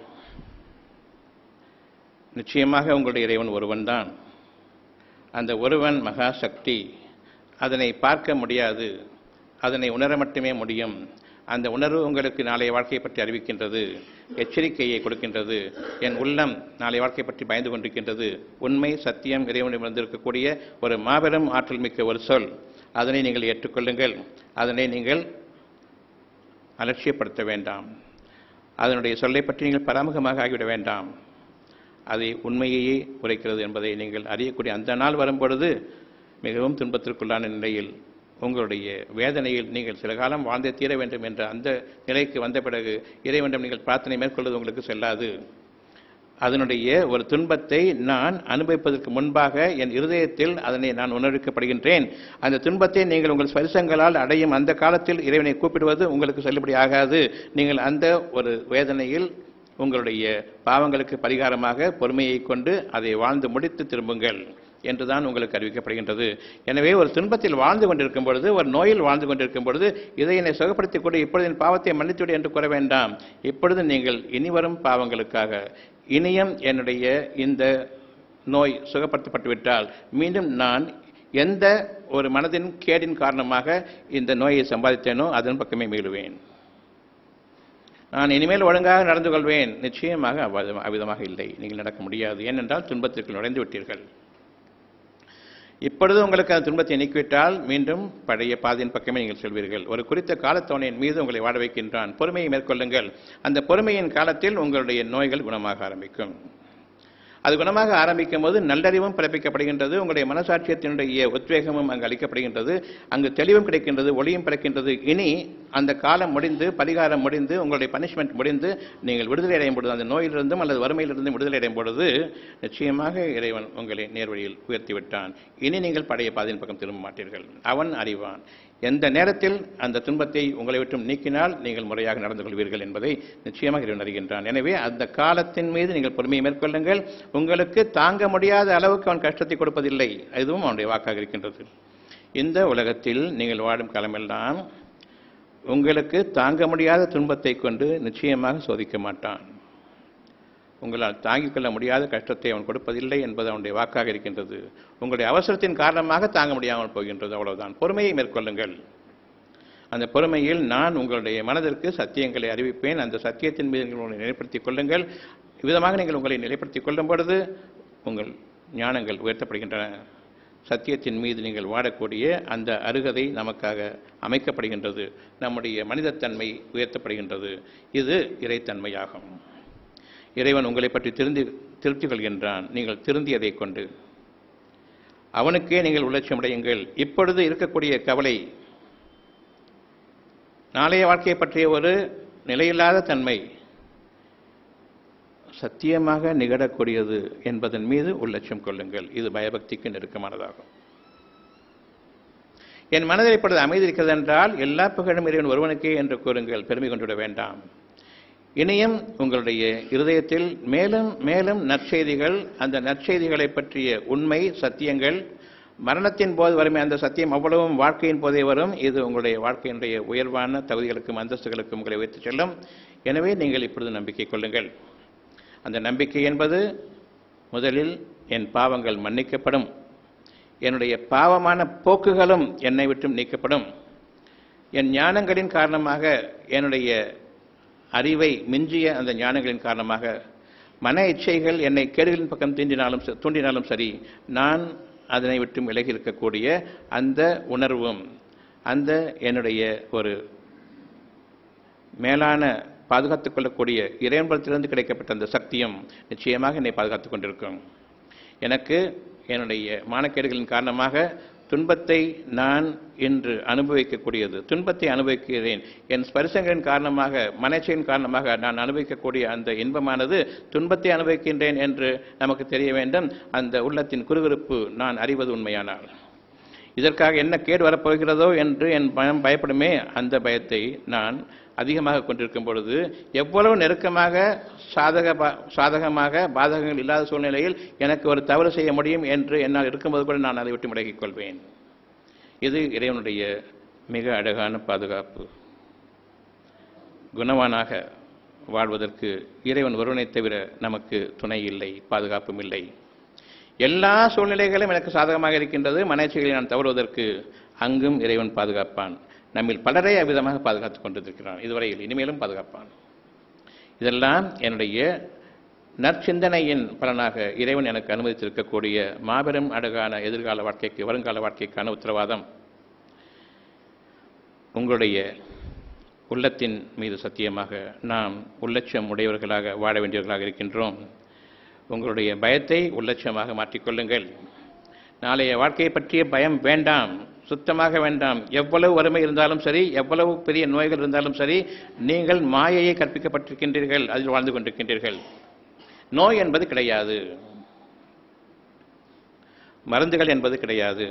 நிச்சயமாக உங்களுடைய இறைவன் ஒருவன்தான் அந்த ஒருவன் மகா சக்தி அதனை பார்க்க முடியாது அதனை உணர மட்டுமே முடியும் அந்த உணர்வு உங்களுக்கு நாளைய வாழ்க்கையை பற்றி அறிவிக்கின்றது எச்சரிக்கையை கொடுக்கின்றது என் உள்ளம் நாளைய வாழ்க்கை பற்றி பயந்து கொண்டிருக்கின்றது உண்மை சத்தியம் இறைவனிடமிருந்து இருக்கக்கூடிய ஒரு மாபெரும் ஆற்றல் மிக்க ஒரு சொல் அதனை நீங்கள் ஏற்றுக்கொள்ளுங்கள் அதனை நீங்கள் அலட்சியப்படுத்த வேண்டாம் அதனுடைய சொல்லை பற்றி நீங்கள் பராமுகமாக ஆகிவிட வேண்டாம் அதை உண்மையையே உரைக்கிறது என்பதை நீங்கள் அறியக்கூடிய அந்த நாள் வரும்பொழுது மிகவும் துன்பத்திற்குள்ளான நிலையில் உங்களுடைய வேதனையில் நீங்கள் சில காலம் வாழ்ந்தே தீர வேண்டும் என்ற அந்த நிலைக்கு வந்த பிறகு இறைவனிடம் நீங்கள் பிரார்த்தனை மேற்கொள்வது உங்களுக்கு செல்லாது அதனுடைய ஒரு துன்பத்தை நான் அனுபவிப்பதற்கு முன்பாக என் இருதயத்தில் அதனை நான் உணர்விக்கப்படுகின்றேன் அந்த துன்பத்தை நீங்கள் உங்கள் ஸ்பரிசங்களால் அடையும் அந்த காலத்தில் இறைவனை கூப்பிடுவது உங்களுக்கு செல்லுபடி ஆகாது நீங்கள் அந்த ஒரு வேதனையில் உங்களுடைய பாவங்களுக்கு பரிகாரமாக பொறுமையை கொண்டு அதை வாழ்ந்து முடித்து திரும்புங்கள் என்றுதான் உங்களுக்கு அறிவிக்கப்படுகின்றது எனவே ஒரு துன்பத்தில் வாழ்ந்து கொண்டிருக்கும் பொழுது ஒரு நோயில் வாழ்ந்து கொண்டிருக்கும் பொழுது இதை என்னை சுகப்படுத்திக் கொண்டு இப்பொழுது என் பாவத்தை மன்னித்துவிடு என்று கூற வேண்டாம் இப்பொழுது நீங்கள் இனிவரும் பாவங்களுக்காக இனியும் என்னுடைய இந்த நோய் சுகப்படுத்தப்பட்டுவிட்டால் மீண்டும் நான் எந்த ஒரு மனதின் கேடின் காரணமாக இந்த நோயை சம்பாதித்தேனோ அதன் பக்கமே மீளுவேன் நான் இனிமேல் ஒழுங்காக நடந்து கொள்வேன் நிச்சயமாக அவ்விதமாக இல்லை நீங்கள் நடக்க முடியாது ஏனென்றால் துன்பத்திற்கு நுழைந்து விட்டீர்கள் இப்பொழுது உங்களுக்கு அந்த துன்பத்தை நீக்கிவிட்டால் மீண்டும் பழைய பாதையின் பக்கமே நீங்கள் செல்வீர்கள் ஒரு குறித்த காலத்தோணையின் மீது உங்களை வாழ வைக்கின்றான் பொறுமையை மேற்கொள்ளுங்கள் அந்த பொறுமையின் காலத்தில் உங்களுடைய நோய்கள் குணமாக ஆரம்பிக்கும் அது குணமாக ஆரம்பிக்கும் போது நல்லறிவும் பிறப்பிக்கப்படுகின்றது உங்களுடைய மனசாட்சியத்தினுடைய உத்வேகமும் அங்கு அளிக்கப்படுகின்றது அங்கு தெளிவும் கிடைக்கின்றது ஒளியும் பிறக்கின்றது இனி அந்த காலம் முடிந்து பரிகாரம் முடிந்து உங்களுடைய பனிஷ்மெண்ட் முடிந்து நீங்கள் விடுதலை அடையும் பொழுது அந்த நோயிலிருந்தும் அல்லது வறுமையிலிருந்தும் விடுதலை அடையும் பொழுது நிச்சயமாக இறைவன் உங்களை நேர்வழியில் உயர்த்தி விட்டான் இனி நீங்கள் பழைய பாதையின் பக்கம் திரும்ப மாட்டீர்கள் அவன் அறிவான் எந்த நேரத்தில் அந்த துன்பத்தை உங்களை விட்டும் நீக்கினால் நீங்கள் முறையாக நடந்து கொள்வீர்கள் என்பதை நிச்சயமாக இறைவன் அறிகின்றான் எனவே அந்த காலத்தின் மீது நீங்கள் பொறுமையை மேற்கொள்ளுங்கள் உங்களுக்கு தாங்க முடியாத அளவுக்கு அவன் கஷ்டத்தை கொடுப்பதில்லை அதுவும் அவனுடைய வாக்காக இருக்கின்றது இந்த உலகத்தில் நீங்கள் வாழும் காலமெல்லாம் உங்களுக்கு தாங்க முடியாத துன்பத்தை கொண்டு நிச்சயமாக சோதிக்க மாட்டான் உங்களால் தாங்கிக் கொள்ள முடியாத கஷ்டத்தை அவன் கொடுப்பதில்லை என்பது அவனுடைய வாக்காக இருக்கின்றது உங்களுடைய அவசரத்தின் காரணமாக தாங்க முடியாமல் போகின்றது அவ்வளவுதான் பொறுமையை மேற்கொள்ளுங்கள் அந்த பொறுமையில் நான் உங்களுடைய மனதிற்கு சத்தியங்களை அறிவிப்பேன் அந்த சத்தியத்தின் மீது நீங்கள் உங்களை நிலைப்படுத்திக் கொள்ளுங்கள் விதமாக நீங்கள் உங்களை நிலைப்படுத்திக் கொள்ளும் பொழுது உங்கள் ஞானங்கள் உயர்த்தப்படுகின்றன சத்தியத்தின் மீது நீங்கள் வாடக்கூடிய அந்த அருகதை நமக்காக அமைக்கப்படுகின்றது நம்முடைய மனிதத்தன்மை உயர்த்தப்படுகின்றது இது இறைத்தன்மையாகும் இறைவன் உங்களை பற்றி திருந்தி திருப்தி கொள்கின்றான் நீங்கள் திருந்தியதைக் கொண்டு அவனுக்கே நீங்கள் உள்ளட்சமடையுங்கள் இப்பொழுது இருக்கக்கூடிய கவலை நாளைய வாழ்க்கையை பற்றிய ஒரு நிலையில்லாத தன்மை சத்தியமாக நிகழக்கூடியது என்பதன் மீது உள்ளட்சம் கொள்ளுங்கள் இது பயபக்திக்கு நெருக்கமானதாகும் என் மனதில் இப்பொழுது அமைதி இருக்கிறது என்றால் எல்லா புகழும் இறைவன் ஒருவனுக்கே என்று கூறுங்கள் பெருமை கொண்டுவிட வேண்டாம் இனியும் உங்களுடைய இருதயத்தில் மேலும் மேலும் நற்செய்திகள் அந்த நற்செய்திகளை பற்றிய உண்மை சத்தியங்கள் மரணத்தின் போது வருமே அந்த சத்தியம் அவ்வளவும் வாழ்க்கையின் போதே வரும் இது உங்களுடைய வாழ்க்கையினுடைய உயர்வான தகுதிகளுக்கும் அந்தஸ்துகளுக்கும் உங்களை உயர்த்திச் செல்லும் எனவே நீங்கள் இப்பொழுது நம்பிக்கை கொள்ளுங்கள் அந்த நம்பிக்கை என்பது முதலில் என் பாவங்கள் மன்னிக்கப்படும் என்னுடைய பாவமான போக்குகளும் என்னை விட்டும் நீக்கப்படும் என் ஞானங்களின் காரணமாக என்னுடைய அறிவை மிஞ்சிய அந்த ஞானங்களின் காரணமாக மன இச்சைகள் என்னை கேடுகளின் பக்கம் தீண்டினாலும் ச- தூண்டினாலும் சரி நான் அதனை விட்டு விலகி இருக்கக்கூடிய அந்த உணர்வும் அந்த என்னுடைய ஒரு மேலான பாதுகாத்துக் கொள்ளக்கூடிய இறைவன்பலத்திலிருந்து கிடைக்கப்பட்ட அந்த சக்தியும் நிச்சயமாக என்னை பாதுகாத்துக் கொண்டிருக்கும் எனக்கு என்னுடைய மானக்கேடுகளின் காரணமாக துன்பத்தை நான் இன்று அனுபவிக்கக்கூடியது துன்பத்தை அனுபவிக்கிறேன் என் ஸ்பரிசங்களின் காரணமாக மனச்சையின் காரணமாக நான் அனுபவிக்கக்கூடிய அந்த இன்பமானது துன்பத்தை அனுபவிக்கின்றேன் என்று நமக்கு தெரிய வேண்டும் அந்த உள்ளத்தின் குறுகுறுப்பு நான் அறிவது உண்மையானால் இதற்காக என்ன கேடு வரப்போகிறதோ என்று என் பயம் பயப்படுமே அந்த பயத்தை நான் அதிகமாக கொண்டிருக்கும் பொழுது எவ்வளவு நெருக்கமாக சாதக பா- சாதகமாக பாதகங்கள் இல்லாத சூழ்நிலையில் எனக்கு ஒரு தவறு செய்ய முடியும் என்று என்னால் இருக்கும்போது கூட நான் அதை விட்டு விலகிக் கொள்வேன் இது இறைவனுடைய மிக அழகான பாதுகாப்பு குணவானாக வாழ்வதற்கு இறைவன் ஒருவனைத் தவிர நமக்கு துணை இல்லை பாதுகாப்பும் இல்லை எல்லா சூழ்நிலைகளும் எனக்கு சாதகமாக இருக்கின்றது மனேச்சைகளை நான் தவறுவதற்கு அங்கும் இறைவன் பாதுகாப்பான் நம்மில் பலரை அவ்விதமாக பாதுகாத்துக் கொண்டிருக்கிறான் இதுவரையில் இனிமேலும் பாதுகாப்பான் இதெல்லாம் என்னுடைய நற்சிந்தனையின் பலனாக இறைவன் எனக்கு அனுமதித்திருக்கக்கூடிய மாபெரும் அழகான எதிர்கால வாழ்க்கைக்கு வருங்கால வாழ்க்கைக்கான உத்தரவாதம் உங்களுடைய உள்ளத்தின் மீது சத்தியமாக நாம் உள்ளட்சம் உடையவர்களாக வாழ வேண்டியவர்களாக இருக்கின்றோம் உங்களுடைய பயத்தை உள்ளட்சமாக மாற்றிக்கொள்ளுங்கள் நாளைய வாழ்க்கையை பற்றிய பயம் வேண்டாம் சுத்தமாக வேண்டாம் எவ்வளவு வறுமை இருந்தாலும் சரி எவ்வளவு பெரிய நோய்கள் இருந்தாலும் சரி நீங்கள் மாயையை கற்பிக்கப்பட்டிருக்கின்றீர்கள் அதில் வாழ்ந்து கொண்டிருக்கின்றீர்கள் நோய் என்பது கிடையாது மருந்துகள் என்பது கிடையாது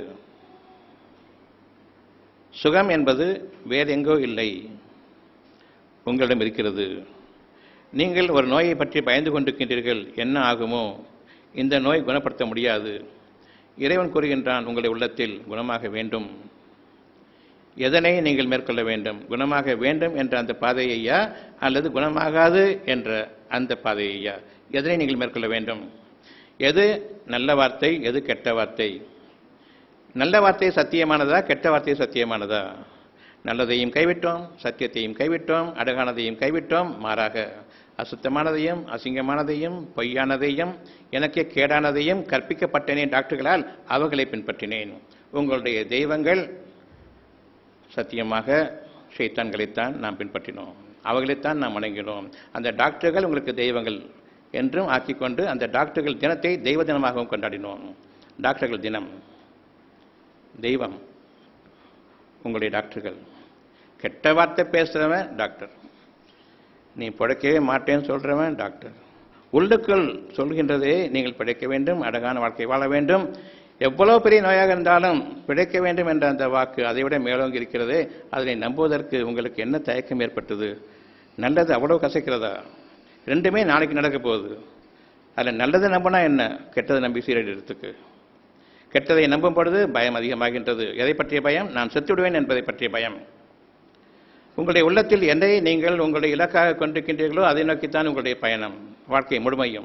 சுகம் என்பது வேறெங்கோ இல்லை உங்களிடம் இருக்கிறது நீங்கள் ஒரு நோயை பற்றி பயந்து கொண்டிருக்கின்றீர்கள் என்ன ஆகுமோ இந்த நோய் குணப்படுத்த முடியாது இறைவன் கூறுகின்றான் உங்களுடைய உள்ளத்தில் குணமாக வேண்டும் எதனை நீங்கள் மேற்கொள்ள வேண்டும் குணமாக வேண்டும் என்ற அந்த பாதையையா அல்லது குணமாகாது என்ற அந்த பாதையையா எதனை நீங்கள் மேற்கொள்ள வேண்டும் எது நல்ல வார்த்தை எது கெட்ட வார்த்தை நல்ல வார்த்தை சத்தியமானதா கெட்ட வார்த்தை சத்தியமானதா நல்லதையும் கைவிட்டோம் சத்தியத்தையும் கைவிட்டோம் அழகானதையும் கைவிட்டோம் மாறாக அசுத்தமானதையும் அசிங்கமானதையும் பொய்யானதையும் எனக்கே கேடானதையும் கற்பிக்கப்பட்டனே டாக்டர்களால் அவர்களை பின்பற்றினேன் உங்களுடைய தெய்வங்கள் சத்தியமாக ஷைத்தான்களைத்தான் நாம் பின்பற்றினோம் அவர்களைத்தான் நாம் வணங்கினோம் அந்த டாக்டர்கள் உங்களுக்கு தெய்வங்கள் என்றும் ஆக்கிக்கொண்டு அந்த டாக்டர்கள் தினத்தை தெய்வ தினமாகவும் கொண்டாடினோம் டாக்டர்கள் தினம் தெய்வம் உங்களுடைய டாக்டர்கள் கெட்ட வார்த்தை பேசுகிறவன் டாக்டர் நீ பிழைக்கவே மாட்டேன்னு சொல்கிறவன் டாக்டர் உள்ளுக்குள் சொல்கின்றதே நீங்கள் பிழைக்க வேண்டும் அழகான வாழ்க்கை வாழ வேண்டும் எவ்வளவு பெரிய நோயாக இருந்தாலும் பிழைக்க வேண்டும் என்ற அந்த வாக்கு அதைவிட மேலோங்கி இருக்கிறதே அதனை நம்புவதற்கு உங்களுக்கு என்ன தயக்கம் ஏற்பட்டது நல்லது அவ்வளவு கசைக்கிறதா ரெண்டுமே நாளைக்கு நடக்க போகுது அதில் நல்லதை நம்பினா என்ன கெட்டதை நம்பி சீரழிறதுக்கு கெட்டதை நம்பும் பொழுது பயம் அதிகமாகின்றது எதை பற்றிய பயம் நான் செத்து விடுவேன் என்பதை பற்றிய பயம் உங்களுடைய உள்ளத்தில் எதை நீங்கள் உங்களுடைய இலக்காக கொண்டிருக்கின்றீர்களோ அதை நோக்கித்தான் உங்களுடைய பயணம் வாழ்க்கை முழுமையும்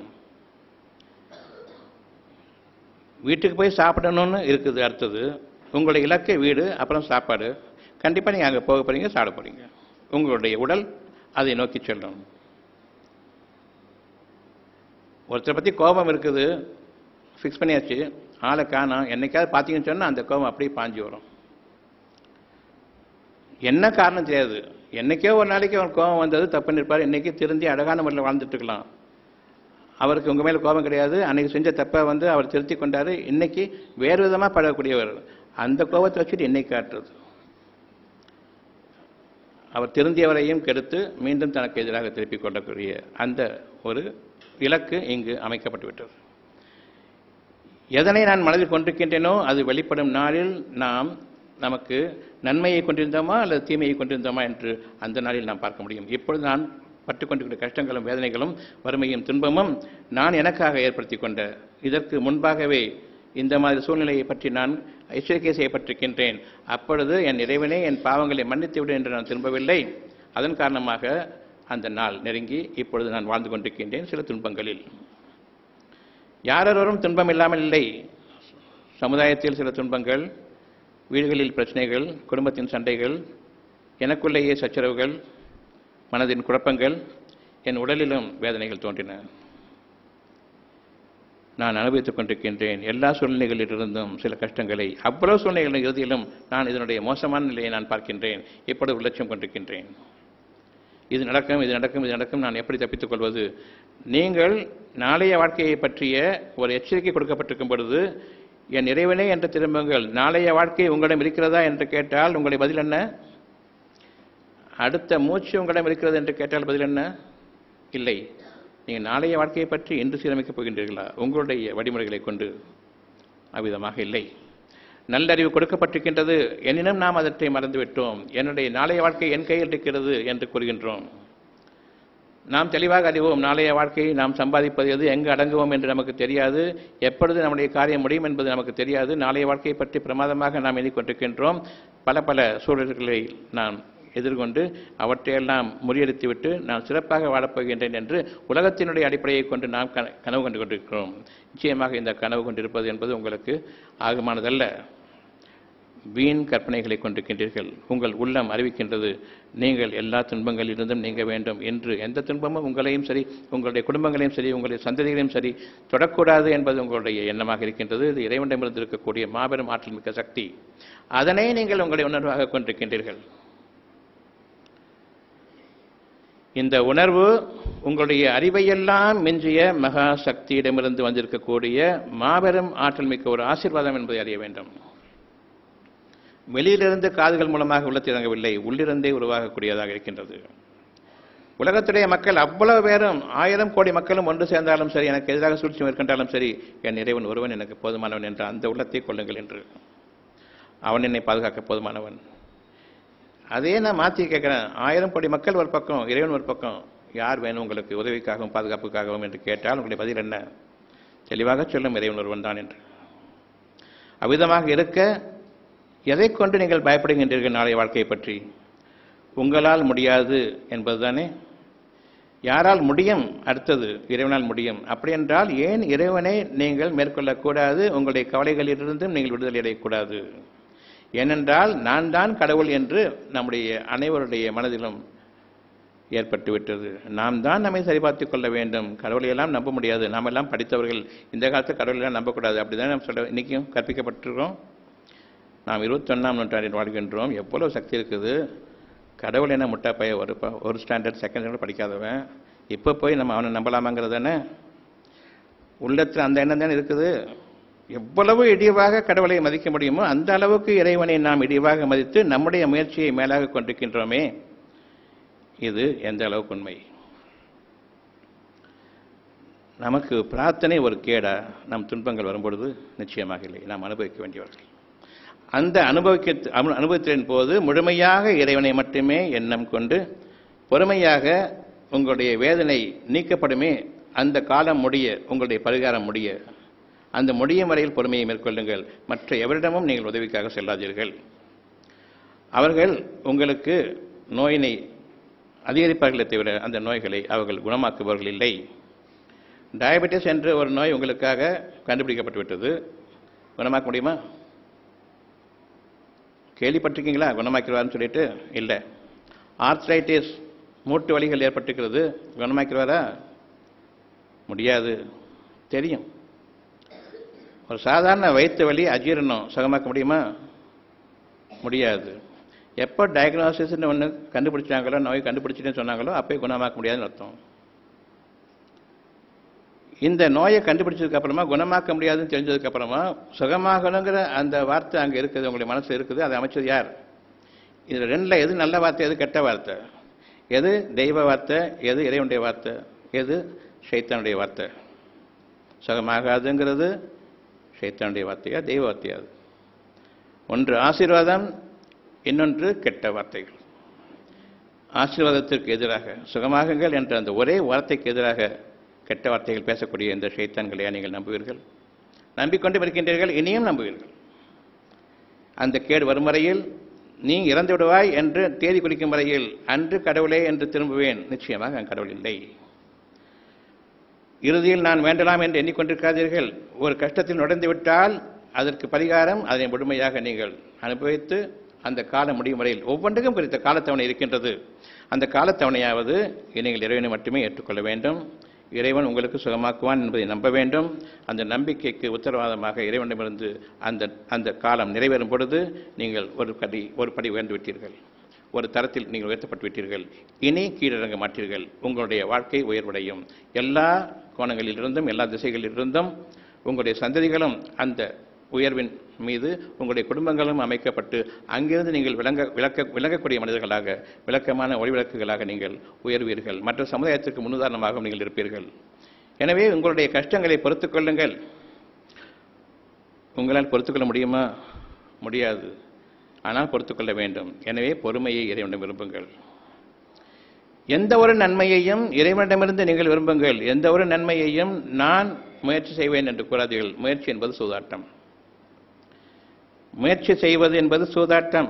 வீட்டுக்கு போய் சாப்பிடணும்னு இருக்குது அடுத்தது உங்களுடைய இலக்கை வீடு அப்புறம் சாப்பாடு கண்டிப்பாக நீங்கள் அங்கே போக போகிறீங்க சாப்பிட போகிறீங்க உங்களுடைய உடல் அதை நோக்கி செல்லும் ஒருத்தரை பற்றி கோபம் இருக்குது ஃபிக்ஸ் பண்ணியாச்சு ஆளை காணோம் என்னைக்காவது பார்த்தீங்கன்னு சொன்னால் அந்த கோபம் அப்படியே பாஞ்சு வரும் என்ன காரணம் தெரியாது என்னைக்கோ ஒரு நாளைக்கு அவன் கோபம் வந்தது தப்பு நிற்பார் இன்னைக்கு திருந்தி அழகான முறையில் வாழ்ந்துட்டு இருக்கலாம் அவருக்கு உங்கள் மேலே கோபம் கிடையாது அன்னைக்கு செஞ்ச தப்பை வந்து அவர் திருத்தி கொண்டாரு இன்னைக்கு வேறு விதமாக பழகக்கூடியவர் அந்த கோபத்தை வச்சுட்டு இன்னைக்கு காட்டுறது அவர் திருந்தியவரையும் கெடுத்து மீண்டும் தனக்கு எதிராக திருப்பிக் கொள்ளக்கூடிய அந்த ஒரு இலக்கு இங்கு அமைக்கப்பட்டு விட்டது எதனை நான் மனதில் கொண்டிருக்கின்றேனோ அது வெளிப்படும் நாளில் நாம் நமக்கு நன்மையை கொண்டிருந்தோமா அல்லது தீமையை கொண்டிருந்தோமா என்று அந்த நாளில் நாம் பார்க்க முடியும் இப்பொழுது நான் பட்டுக்கொண்டிருக்கிற கஷ்டங்களும் வேதனைகளும் வறுமையும் துன்பமும் நான் எனக்காக ஏற்படுத்தி கொண்ட இதற்கு முன்பாகவே இந்த மாதிரி சூழ்நிலையை பற்றி நான் எச்சரிக்கை செய்யப்பட்டிருக்கின்றேன் அப்பொழுது என் இறைவனே என் பாவங்களை மன்னித்து விடு என்று நான் திரும்பவில்லை அதன் காரணமாக அந்த நாள் நெருங்கி இப்பொழுது நான் வாழ்ந்து கொண்டிருக்கின்றேன் சில துன்பங்களில் யாரொருவரும் துன்பம் இல்லாமல் இல்லை சமுதாயத்தில் சில துன்பங்கள் வீடுகளில் பிரச்சனைகள் குடும்பத்தின் சண்டைகள் எனக்குள்ளேயே சச்சரவுகள் மனதின் குழப்பங்கள் என் உடலிலும் வேதனைகள் தோன்றின நான் அனுபவித்துக் கொண்டிருக்கின்றேன் எல்லா சூழ்நிலைகளிலிருந்தும் சில கஷ்டங்களை அவ்வளவு சூழ்நிலைகளின் இறுதியிலும் நான் இதனுடைய மோசமான நிலையை நான் பார்க்கின்றேன் இப்பொழுது உள்ளட்சம் கொண்டிருக்கின்றேன் இது நடக்கும் இது நடக்கும் இது நடக்கும் நான் எப்படி தப்பித்துக் கொள்வது நீங்கள் நாளைய வாழ்க்கையை பற்றிய ஒரு எச்சரிக்கை கொடுக்கப்பட்டிருக்கும் பொழுது என் இறைவனே என்று திரும்புங்கள் நாளைய வாழ்க்கை உங்களிடம் இருக்கிறதா என்று கேட்டால் உங்களுடைய பதில் என்ன அடுத்த மூச்சு உங்களிடம் இருக்கிறது என்று கேட்டால் பதில் என்ன இல்லை நீங்கள் நாளைய வாழ்க்கையை பற்றி இன்று சீரமைக்கப் போகின்றீர்களா உங்களுடைய வழிமுறைகளை கொண்டு அவ்விதமாக இல்லை நல்லறிவு கொடுக்கப்பட்டிருக்கின்றது எனினும் நாம் அதற்றை மறந்துவிட்டோம் என்னுடைய நாளைய வாழ்க்கை என் கையில் இருக்கிறது என்று கூறுகின்றோம் நாம் தெளிவாக அறிவோம் நாளைய வாழ்க்கையை நாம் சம்பாதிப்பது எது எங்கு அடங்குவோம் என்று நமக்கு தெரியாது எப்பொழுது நம்முடைய காரியம் முடியும் என்பது நமக்கு தெரியாது நாளைய வாழ்க்கையை பற்றி பிரமாதமாக நாம் எண்ணிக்கொண்டிருக்கின்றோம் பல பல சூழல்களை நாம் எதிர்கொண்டு அவற்றையெல்லாம் முறியடித்துவிட்டு நான் சிறப்பாக வாழப்போகின்றேன் என்று உலகத்தினுடைய அடிப்படையை கொண்டு நாம் கன- கனவு கண்டு கொண்டிருக்கிறோம் நிச்சயமாக இந்த கனவு கொண்டிருப்பது என்பது உங்களுக்கு ஆகுமானதல்ல வீண் கற்பனைகளை கொண்டிருக்கின்றீர்கள் உங்கள் உள்ளம் அறிவிக்கின்றது நீங்கள் எல்லா துன்பங்களிலிருந்தும் நீங்க வேண்டும் என்று எந்த துன்பமும் உங்களையும் சரி உங்களுடைய குடும்பங்களையும் சரி உங்களுடைய சந்ததிகளையும் சரி தொடக்கூடாது என்பது உங்களுடைய எண்ணமாக இருக்கின்றது இது இறைவனிடமிருந்து இருக்கக்கூடிய மாபெரும் ஆற்றல் மிக்க சக்தி அதனை நீங்கள் உங்களுடைய உணர்வாக கொண்டிருக்கின்றீர்கள் இந்த உணர்வு உங்களுடைய அறிவையெல்லாம் மிஞ்சிய மகா சக்தியிடமிருந்து வந்திருக்கக்கூடிய மாபெரும் ஆற்றல் மிக்க ஒரு ஆசீர்வாதம் என்பதை அறிய வேண்டும் வெளியிலிருந்து காதுகள் மூலமாக உள்ளத்தில் இறங்கவில்லை உள்ளிருந்தே உருவாகக்கூடியதாக இருக்கின்றது உலகத்துடைய மக்கள் அவ்வளவு பேரும் ஆயிரம் கோடி மக்களும் ஒன்று சேர்ந்தாலும் சரி எனக்கு எதிராக சூழ்ச்சி மேற்கொண்டாலும் சரி என் இறைவன் ஒருவன் எனக்கு போதுமானவன் என்ற அந்த உள்ளத்தை கொள்ளுங்கள் என்று அவன் என்னை பாதுகாக்க போதுமானவன் அதே நான் மாற்றி கேட்குறேன் ஆயிரம் கோடி மக்கள் ஒரு பக்கம் இறைவன் ஒரு பக்கம் யார் வேணும் உங்களுக்கு உதவிக்காகவும் பாதுகாப்புக்காகவும் என்று கேட்டால் உங்களுடைய பதில் என்ன தெளிவாக சொல்லும் இறைவன் ஒருவன் தான் என்று அவ்விதமாக இருக்க எதை கொண்டு நீங்கள் பயப்படுகின்றீர்கள் நாளைய வாழ்க்கையை பற்றி உங்களால் முடியாது என்பதுதானே யாரால் முடியும் அடுத்தது இறைவனால் முடியும் அப்படி என்றால் ஏன் இறைவனை நீங்கள் மேற்கொள்ளக்கூடாது உங்களுடைய கவலைகளிலிருந்தும் நீங்கள் விடுதலை அடையக்கூடாது ஏனென்றால் நான் தான் கடவுள் என்று நம்முடைய அனைவருடைய மனதிலும் ஏற்பட்டு விட்டது நாம் தான் நம்மை சரிபார்த்துக் கொள்ள வேண்டும் கடவுளை எல்லாம் நம்ப முடியாது நாம் எல்லாம் படித்தவர்கள் இந்த காலத்தில் கடவுளை எல்லாம் நம்பக்கூடாது அப்படி தான் நம்ம சொல்ல இன்றைக்கும் கற்பிக்கப்பட்டிருக்கிறோம் நாம் இருபத்தொன்னாம் நூற்றாண்டில் வாழ்கின்றோம் எவ்வளவு சக்தி இருக்குது கடவுள் என்ன முட்டா பைய ஒரு ப- ஒரு ஸ்டாண்டர்ட் செகண்ட் ஸ்டாண்டர்ட் படிக்காதவன் இப்போ போய் நம்ம அவனை நம்பலாமாங்கிறது தானே உள்ளத்தில் அந்த எண்ணம் தானே இருக்குது எவ்வளவு இடிவாக கடவுளை மதிக்க முடியுமோ அந்த அளவுக்கு இறைவனை நாம் இடிவாக மதித்து நம்முடைய முயற்சியை மேலாக கொண்டிருக்கின்றோமே இது எந்த அளவுக்கு உண்மை நமக்கு பிரார்த்தனை ஒரு கேடா நம் துன்பங்கள் வரும்பொழுது நிச்சயமாக இல்லை நாம் அனுபவிக்க வேண்டியவர்கள் அந்த அனுபவிக்க அனு- அனுபவத்தின் போது முழுமையாக இறைவனை மட்டுமே எண்ணம் கொண்டு பொறுமையாக உங்களுடைய வேதனை நீக்கப்படுமே அந்த காலம் முடிய உங்களுடைய பரிகாரம் முடிய அந்த முடியும் வரையில் பொறுமையை மேற்கொள்ளுங்கள் மற்ற எவரிடமும் நீங்கள் உதவிக்காக செல்லாதீர்கள் அவர்கள் உங்களுக்கு நோயினை அதிகரிப்பார்களே தவிர அந்த நோய்களை அவர்கள் குணமாக்குபவர்கள் இல்லை டயபெட்டிஸ் என்ற ஒரு நோய் உங்களுக்காக கண்டுபிடிக்கப்பட்டு விட்டது குணமாக்க முடியுமா கேள்விப்பட்டிருக்கீங்களா குணமாக்கிடுவார்னு சொல்லிட்டு இல்லை ஆர்த்ரைட்டிஸ் மூட்டு வலிகள் ஏற்பட்டிருக்கிறது குணமாக்கிடுவாரா முடியாது தெரியும் ஒரு சாதாரண வயிற்று வலி அஜீரணம் சுகமாக்க முடியுமா முடியாது எப்போ டயக்னாசிஸ்னு ஒன்று கண்டுபிடிச்சாங்களோ நோய் கண்டுபிடிச்சிட்டேன்னு சொன்னாங்களோ அப்போயே குணமாக்க முடியாதுன்னு அர்த்தம் இந்த நோயை கண்டுபிடிச்சதுக்கு அப்புறமா குணமாக்க முடியாதுன்னு தெரிஞ்சதுக்கு அப்புறமா சுகமாகணுங்கிற அந்த வார்த்தை அங்கே இருக்குது உங்களுடைய மனசு இருக்குது அதை அமைச்சது யார் இதில் ரெண்டில் எது நல்ல வார்த்தை எது கெட்ட வார்த்தை எது தெய்வ வார்த்தை எது இறைவனுடைய வார்த்தை எது ஷைத்தானுடைய வார்த்தை சுகமாகாதுங்கிறது ஷைத்தானுடைய வார்த்தையா தெய்வ வார்த்தையா அது ஒன்று ஆசீர்வாதம் இன்னொன்று கெட்ட வார்த்தைகள் ஆசீர்வாதத்திற்கு எதிராக சுகமாகுங்கள் என்ற அந்த ஒரே வார்த்தைக்கு எதிராக கெட்ட வார்த்தைகள் பேசக்கூடிய இந்த ஷைத்தான்களையா நீங்கள் நம்புவீர்கள் நம்பிக்கொண்டு இருக்கின்றீர்கள் இனியும் நம்புவீர்கள் அந்த கேடு வரும் வரையில் நீ இறந்து விடுவாய் என்று தேதி குறிக்கும் வரையில் அன்று கடவுளே என்று திரும்புவேன் நிச்சயமாக அங்கு கடவுள் இல்லை இறுதியில் நான் வேண்டலாம் என்று எண்ணிக்கொண்டிருக்காதீர்கள் ஒரு கஷ்டத்தில் நுழைந்து விட்டால் அதற்கு பரிகாரம் அதனை முழுமையாக நீங்கள் அனுபவித்து அந்த காலம் முடியும் வரையில் ஒவ்வொன்றுக்கும் குறித்த காலத்தவணை இருக்கின்றது அந்த காலத்தவணையாவது நீங்கள் இறைவனை மட்டுமே ஏற்றுக்கொள்ள வேண்டும் இறைவன் உங்களுக்கு சுகமாக்குவான் என்பதை நம்ப வேண்டும் அந்த நம்பிக்கைக்கு உத்தரவாதமாக இறைவனிடமிருந்து அந்த அந்த காலம் நிறைவேறும் பொழுது நீங்கள் ஒரு படி ஒரு படி உயர்ந்து விட்டீர்கள் ஒரு தரத்தில் நீங்கள் உயர்த்தப்பட்டு விட்டீர்கள் இனி கீழிறங்க மாட்டீர்கள் உங்களுடைய வாழ்க்கை உயர்வடையும் எல்லா கோணங்களிலிருந்தும் எல்லா திசைகளிலிருந்தும் உங்களுடைய சந்ததிகளும் அந்த உயர்வின் மீது உங்களுடைய குடும்பங்களும் அமைக்கப்பட்டு அங்கிருந்து நீங்கள் விளங்க விளக்க விளங்கக்கூடிய மனிதர்களாக விளக்கமான ஒளிவிளக்குகளாக நீங்கள் உயர்வீர்கள் மற்ற சமுதாயத்திற்கு முன்னுதாரணமாகவும் நீங்கள் இருப்பீர்கள் எனவே உங்களுடைய கஷ்டங்களை பொறுத்துக் கொள்ளுங்கள் உங்களால் பொறுத்துக்கொள்ள முடியுமா முடியாது ஆனால் பொறுத்துக்கொள்ள வேண்டும் எனவே பொறுமையை இறைவனிடம் விரும்புங்கள் எந்த ஒரு நன்மையையும் இறைவனிடமிருந்து நீங்கள் விரும்புங்கள் எந்த ஒரு நன்மையையும் நான் முயற்சி செய்வேன் என்று கூறாதீர்கள் முயற்சி என்பது சூதாட்டம் முயற்சி செய்வது என்பது சூதாட்டம்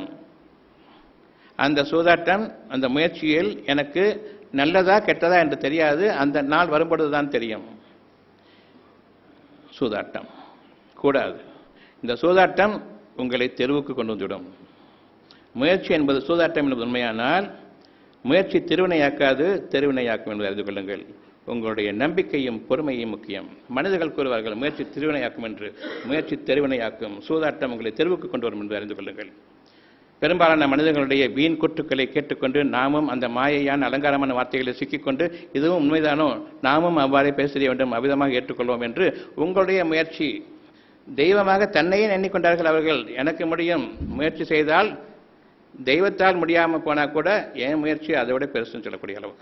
அந்த சூதாட்டம் அந்த முயற்சியில் எனக்கு நல்லதா கெட்டதா என்று தெரியாது அந்த நாள் வரும்பொழுதுதான் தெரியும் சூதாட்டம் கூடாது இந்த சூதாட்டம் உங்களை தெருவுக்கு கொண்டு வந்துவிடும் முயற்சி என்பது சூதாட்டம் என்பது உண்மையானால் முயற்சி திருவினையாக்காது தெருவினையாக்கும் என்பதை அறிந்து கொள்ளுங்கள் உங்களுடைய நம்பிக்கையும் பொறுமையும் முக்கியம் மனிதர்கள் கூறுவார்கள் முயற்சி திருவினையாக்கும் என்று முயற்சி தெருவினையாக்கும் சூதாட்டம் உங்களை தெருவுக்கு கொண்டு வரும் என்று அறிந்து கொள்ளுங்கள் பெரும்பாலான மனிதர்களுடைய வீண் குற்றுக்களை கேட்டுக்கொண்டு நாமும் அந்த மாயையான அலங்காரமான வார்த்தைகளை சிக்கிக்கொண்டு இதுவும் உண்மைதானோ நாமும் அவ்வாறே பேச வேண்டும் அவ்விதமாக ஏற்றுக்கொள்வோம் என்று உங்களுடைய முயற்சி தெய்வமாக தன்னையே எண்ணிக்கொண்டார்கள் அவர்கள் எனக்கு முடியும் முயற்சி செய்தால் தெய்வத்தால் முடியாமல் போனால் கூட என் முயற்சி அதை விட பெருசுன்னு சொல்லக்கூடிய அளவுக்கு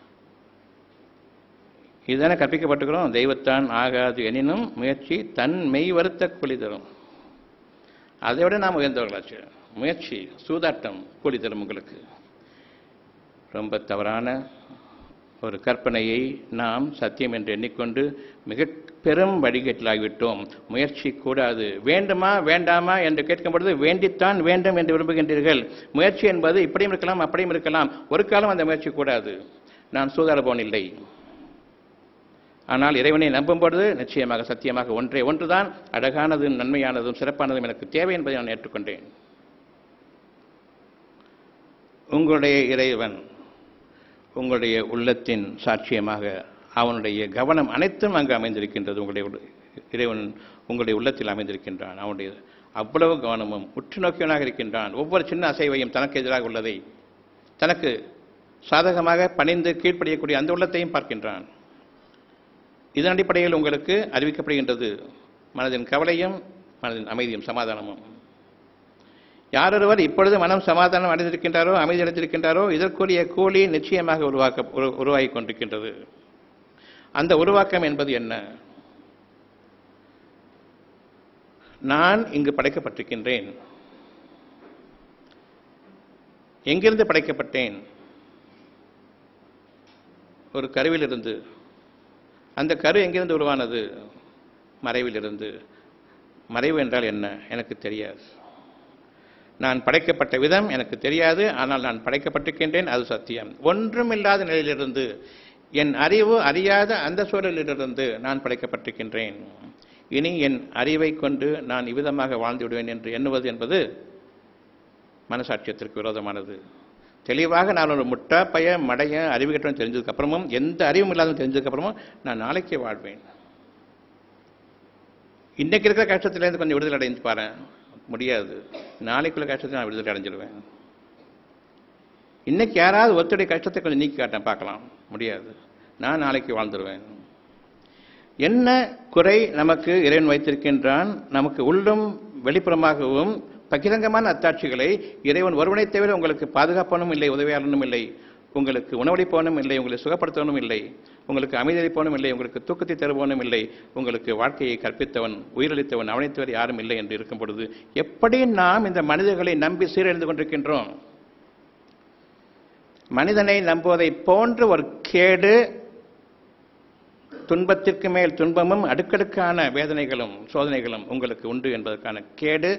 இதுதானே கற்பிக்கப்பட்டுக்கிறோம் தெய்வத்தான் ஆகாது எனினும் முயற்சி தன் மெய் வருத்த கூலி தரும் அதை விட நாம் உயர்ந்தவர்களாச்சு முயற்சி சூதாட்டம் கூலி தரும் உங்களுக்கு ரொம்ப தவறான ஒரு கற்பனையை நாம் சத்தியம் என்று எண்ணிக்கொண்டு மிக பெரும் வழிகேட்டிலாகிவிட்டோம் முயற்சி கூடாது வேண்டுமா வேண்டாமா என்று கேட்கும் பொழுது வேண்டித்தான் வேண்டும் என்று விரும்புகின்றீர்கள் முயற்சி என்பது இப்படியும் இருக்கலாம் அப்படியும் இருக்கலாம் ஒரு காலம் அந்த முயற்சி கூடாது நான் சூதாடுபவன் இல்லை ஆனால் இறைவனை நம்பும் பொழுது நிச்சயமாக சத்தியமாக ஒன்றே ஒன்றுதான் அழகானதும் நன்மையானதும் சிறப்பானதும் எனக்கு தேவை என்பதை நான் ஏற்றுக்கொண்டேன் உங்களுடைய இறைவன் உங்களுடைய உள்ளத்தின் சாட்சியமாக அவனுடைய கவனம் அனைத்தும் அங்கு அமைந்திருக்கின்றது உங்களுடைய உள்ள- இறைவன் உங்களுடைய உள்ளத்தில் அமைந்திருக்கின்றான் அவனுடைய அவ்வளவு கவனமும் உற்று நோக்கியவனாக இருக்கின்றான் ஒவ்வொரு சின்ன அசைவையும் தனக்கு எதிராக உள்ளதை தனக்கு சாதகமாக பணிந்து கீழ்ப்படியக்கூடிய அந்த உள்ளத்தையும் பார்க்கின்றான் இதன் அடிப்படையில் உங்களுக்கு அறிவிக்கப்படுகின்றது மனதின் கவலையும் மனதின் அமைதியும் சமாதானமும் யாரொருவர் இப்பொழுது மனம் சமாதானம் அடைந்திருக்கின்றாரோ அமைதி அடைந்திருக்கின்றாரோ இதற்குரிய கூலி நிச்சயமாக உருவாக்க உரு- உருவாகிக் கொண்டிருக்கின்றது அந்த உருவாக்கம் என்பது என்ன நான் இங்கு படைக்கப்பட்டிருக்கின்றேன் எங்கிருந்து படைக்கப்பட்டேன் ஒரு கருவிலிருந்து அந்த கரு எங்கிருந்து உருவானது மறைவிலிருந்து மறைவு என்றால் என்ன எனக்கு தெரியாது நான் படைக்கப்பட்ட விதம் எனக்கு தெரியாது ஆனால் நான் படைக்கப்பட்டிருக்கின்றேன் அது சத்தியம் ஒன்றுமில்லாத நிலையிலிருந்து என் அறிவு அறியாத அந்த சூழலிலிருந்து நான் படைக்கப்பட்டிருக்கின்றேன் இனி என் அறிவை கொண்டு நான் இவ்விதமாக வாழ்ந்து விடுவேன் என்று எண்ணுவது என்பது மனசாட்சியத்திற்கு விரோதமானது தெளிவாக நான் ஒரு முட்டா பய மடைய அறிவு கட்டணம் தெரிஞ்சதுக்கு அப்புறமும் எந்த அறிவும் இல்லாத தெரிஞ்சதுக்கு அப்புறமும் நான் நாளைக்கே வாழ்வேன் இன்னைக்கு இருக்கிற கஷ்டத்திலேருந்து கொஞ்சம் விடுதலை அடைஞ்சு பாரு முடியாது நாளைக்குள்ள கஷ்டத்தை நான் விடுதலை அடைஞ்சிடுவேன் இன்னைக்கு யாராவது ஒருத்தருடைய கஷ்டத்தை கொஞ்சம் நீக்கி காட்டேன் பார்க்கலாம் முடியாது நான் நாளைக்கு வாழ்ந்துருவேன் என்ன குறை நமக்கு இறைவன் வைத்திருக்கின்றான் நமக்கு உள்ளும் வெளிப்புறமாகவும் பகிரங்கமான அத்தாட்சிகளை இறைவன் ஒருவனை தவிர உங்களுக்கு பாதுகாப்பனும் இல்லை உதவியாளனும் இல்லை உங்களுக்கு உணவளிப்பவனும் இல்லை உங்களை சுகப்படுத்தவனும் இல்லை உங்களுக்கு அமைதியளிப்பவனும் இல்லை உங்களுக்கு தூக்கத்தை தருபவனும் இல்லை உங்களுக்கு வாழ்க்கையை கற்பித்தவன் உயிரளித்தவன் அவனைத் தவிர யாரும் இல்லை என்று இருக்கும் பொழுது எப்படி நாம் இந்த மனிதர்களை நம்பி சீரழிந்து கொண்டிருக்கின்றோம் மனிதனை நம்புவதை போன்ற ஒரு கேடு துன்பத்திற்கு மேல் துன்பமும் அடுக்கடுக்கான வேதனைகளும் சோதனைகளும் உங்களுக்கு உண்டு என்பதற்கான கேடு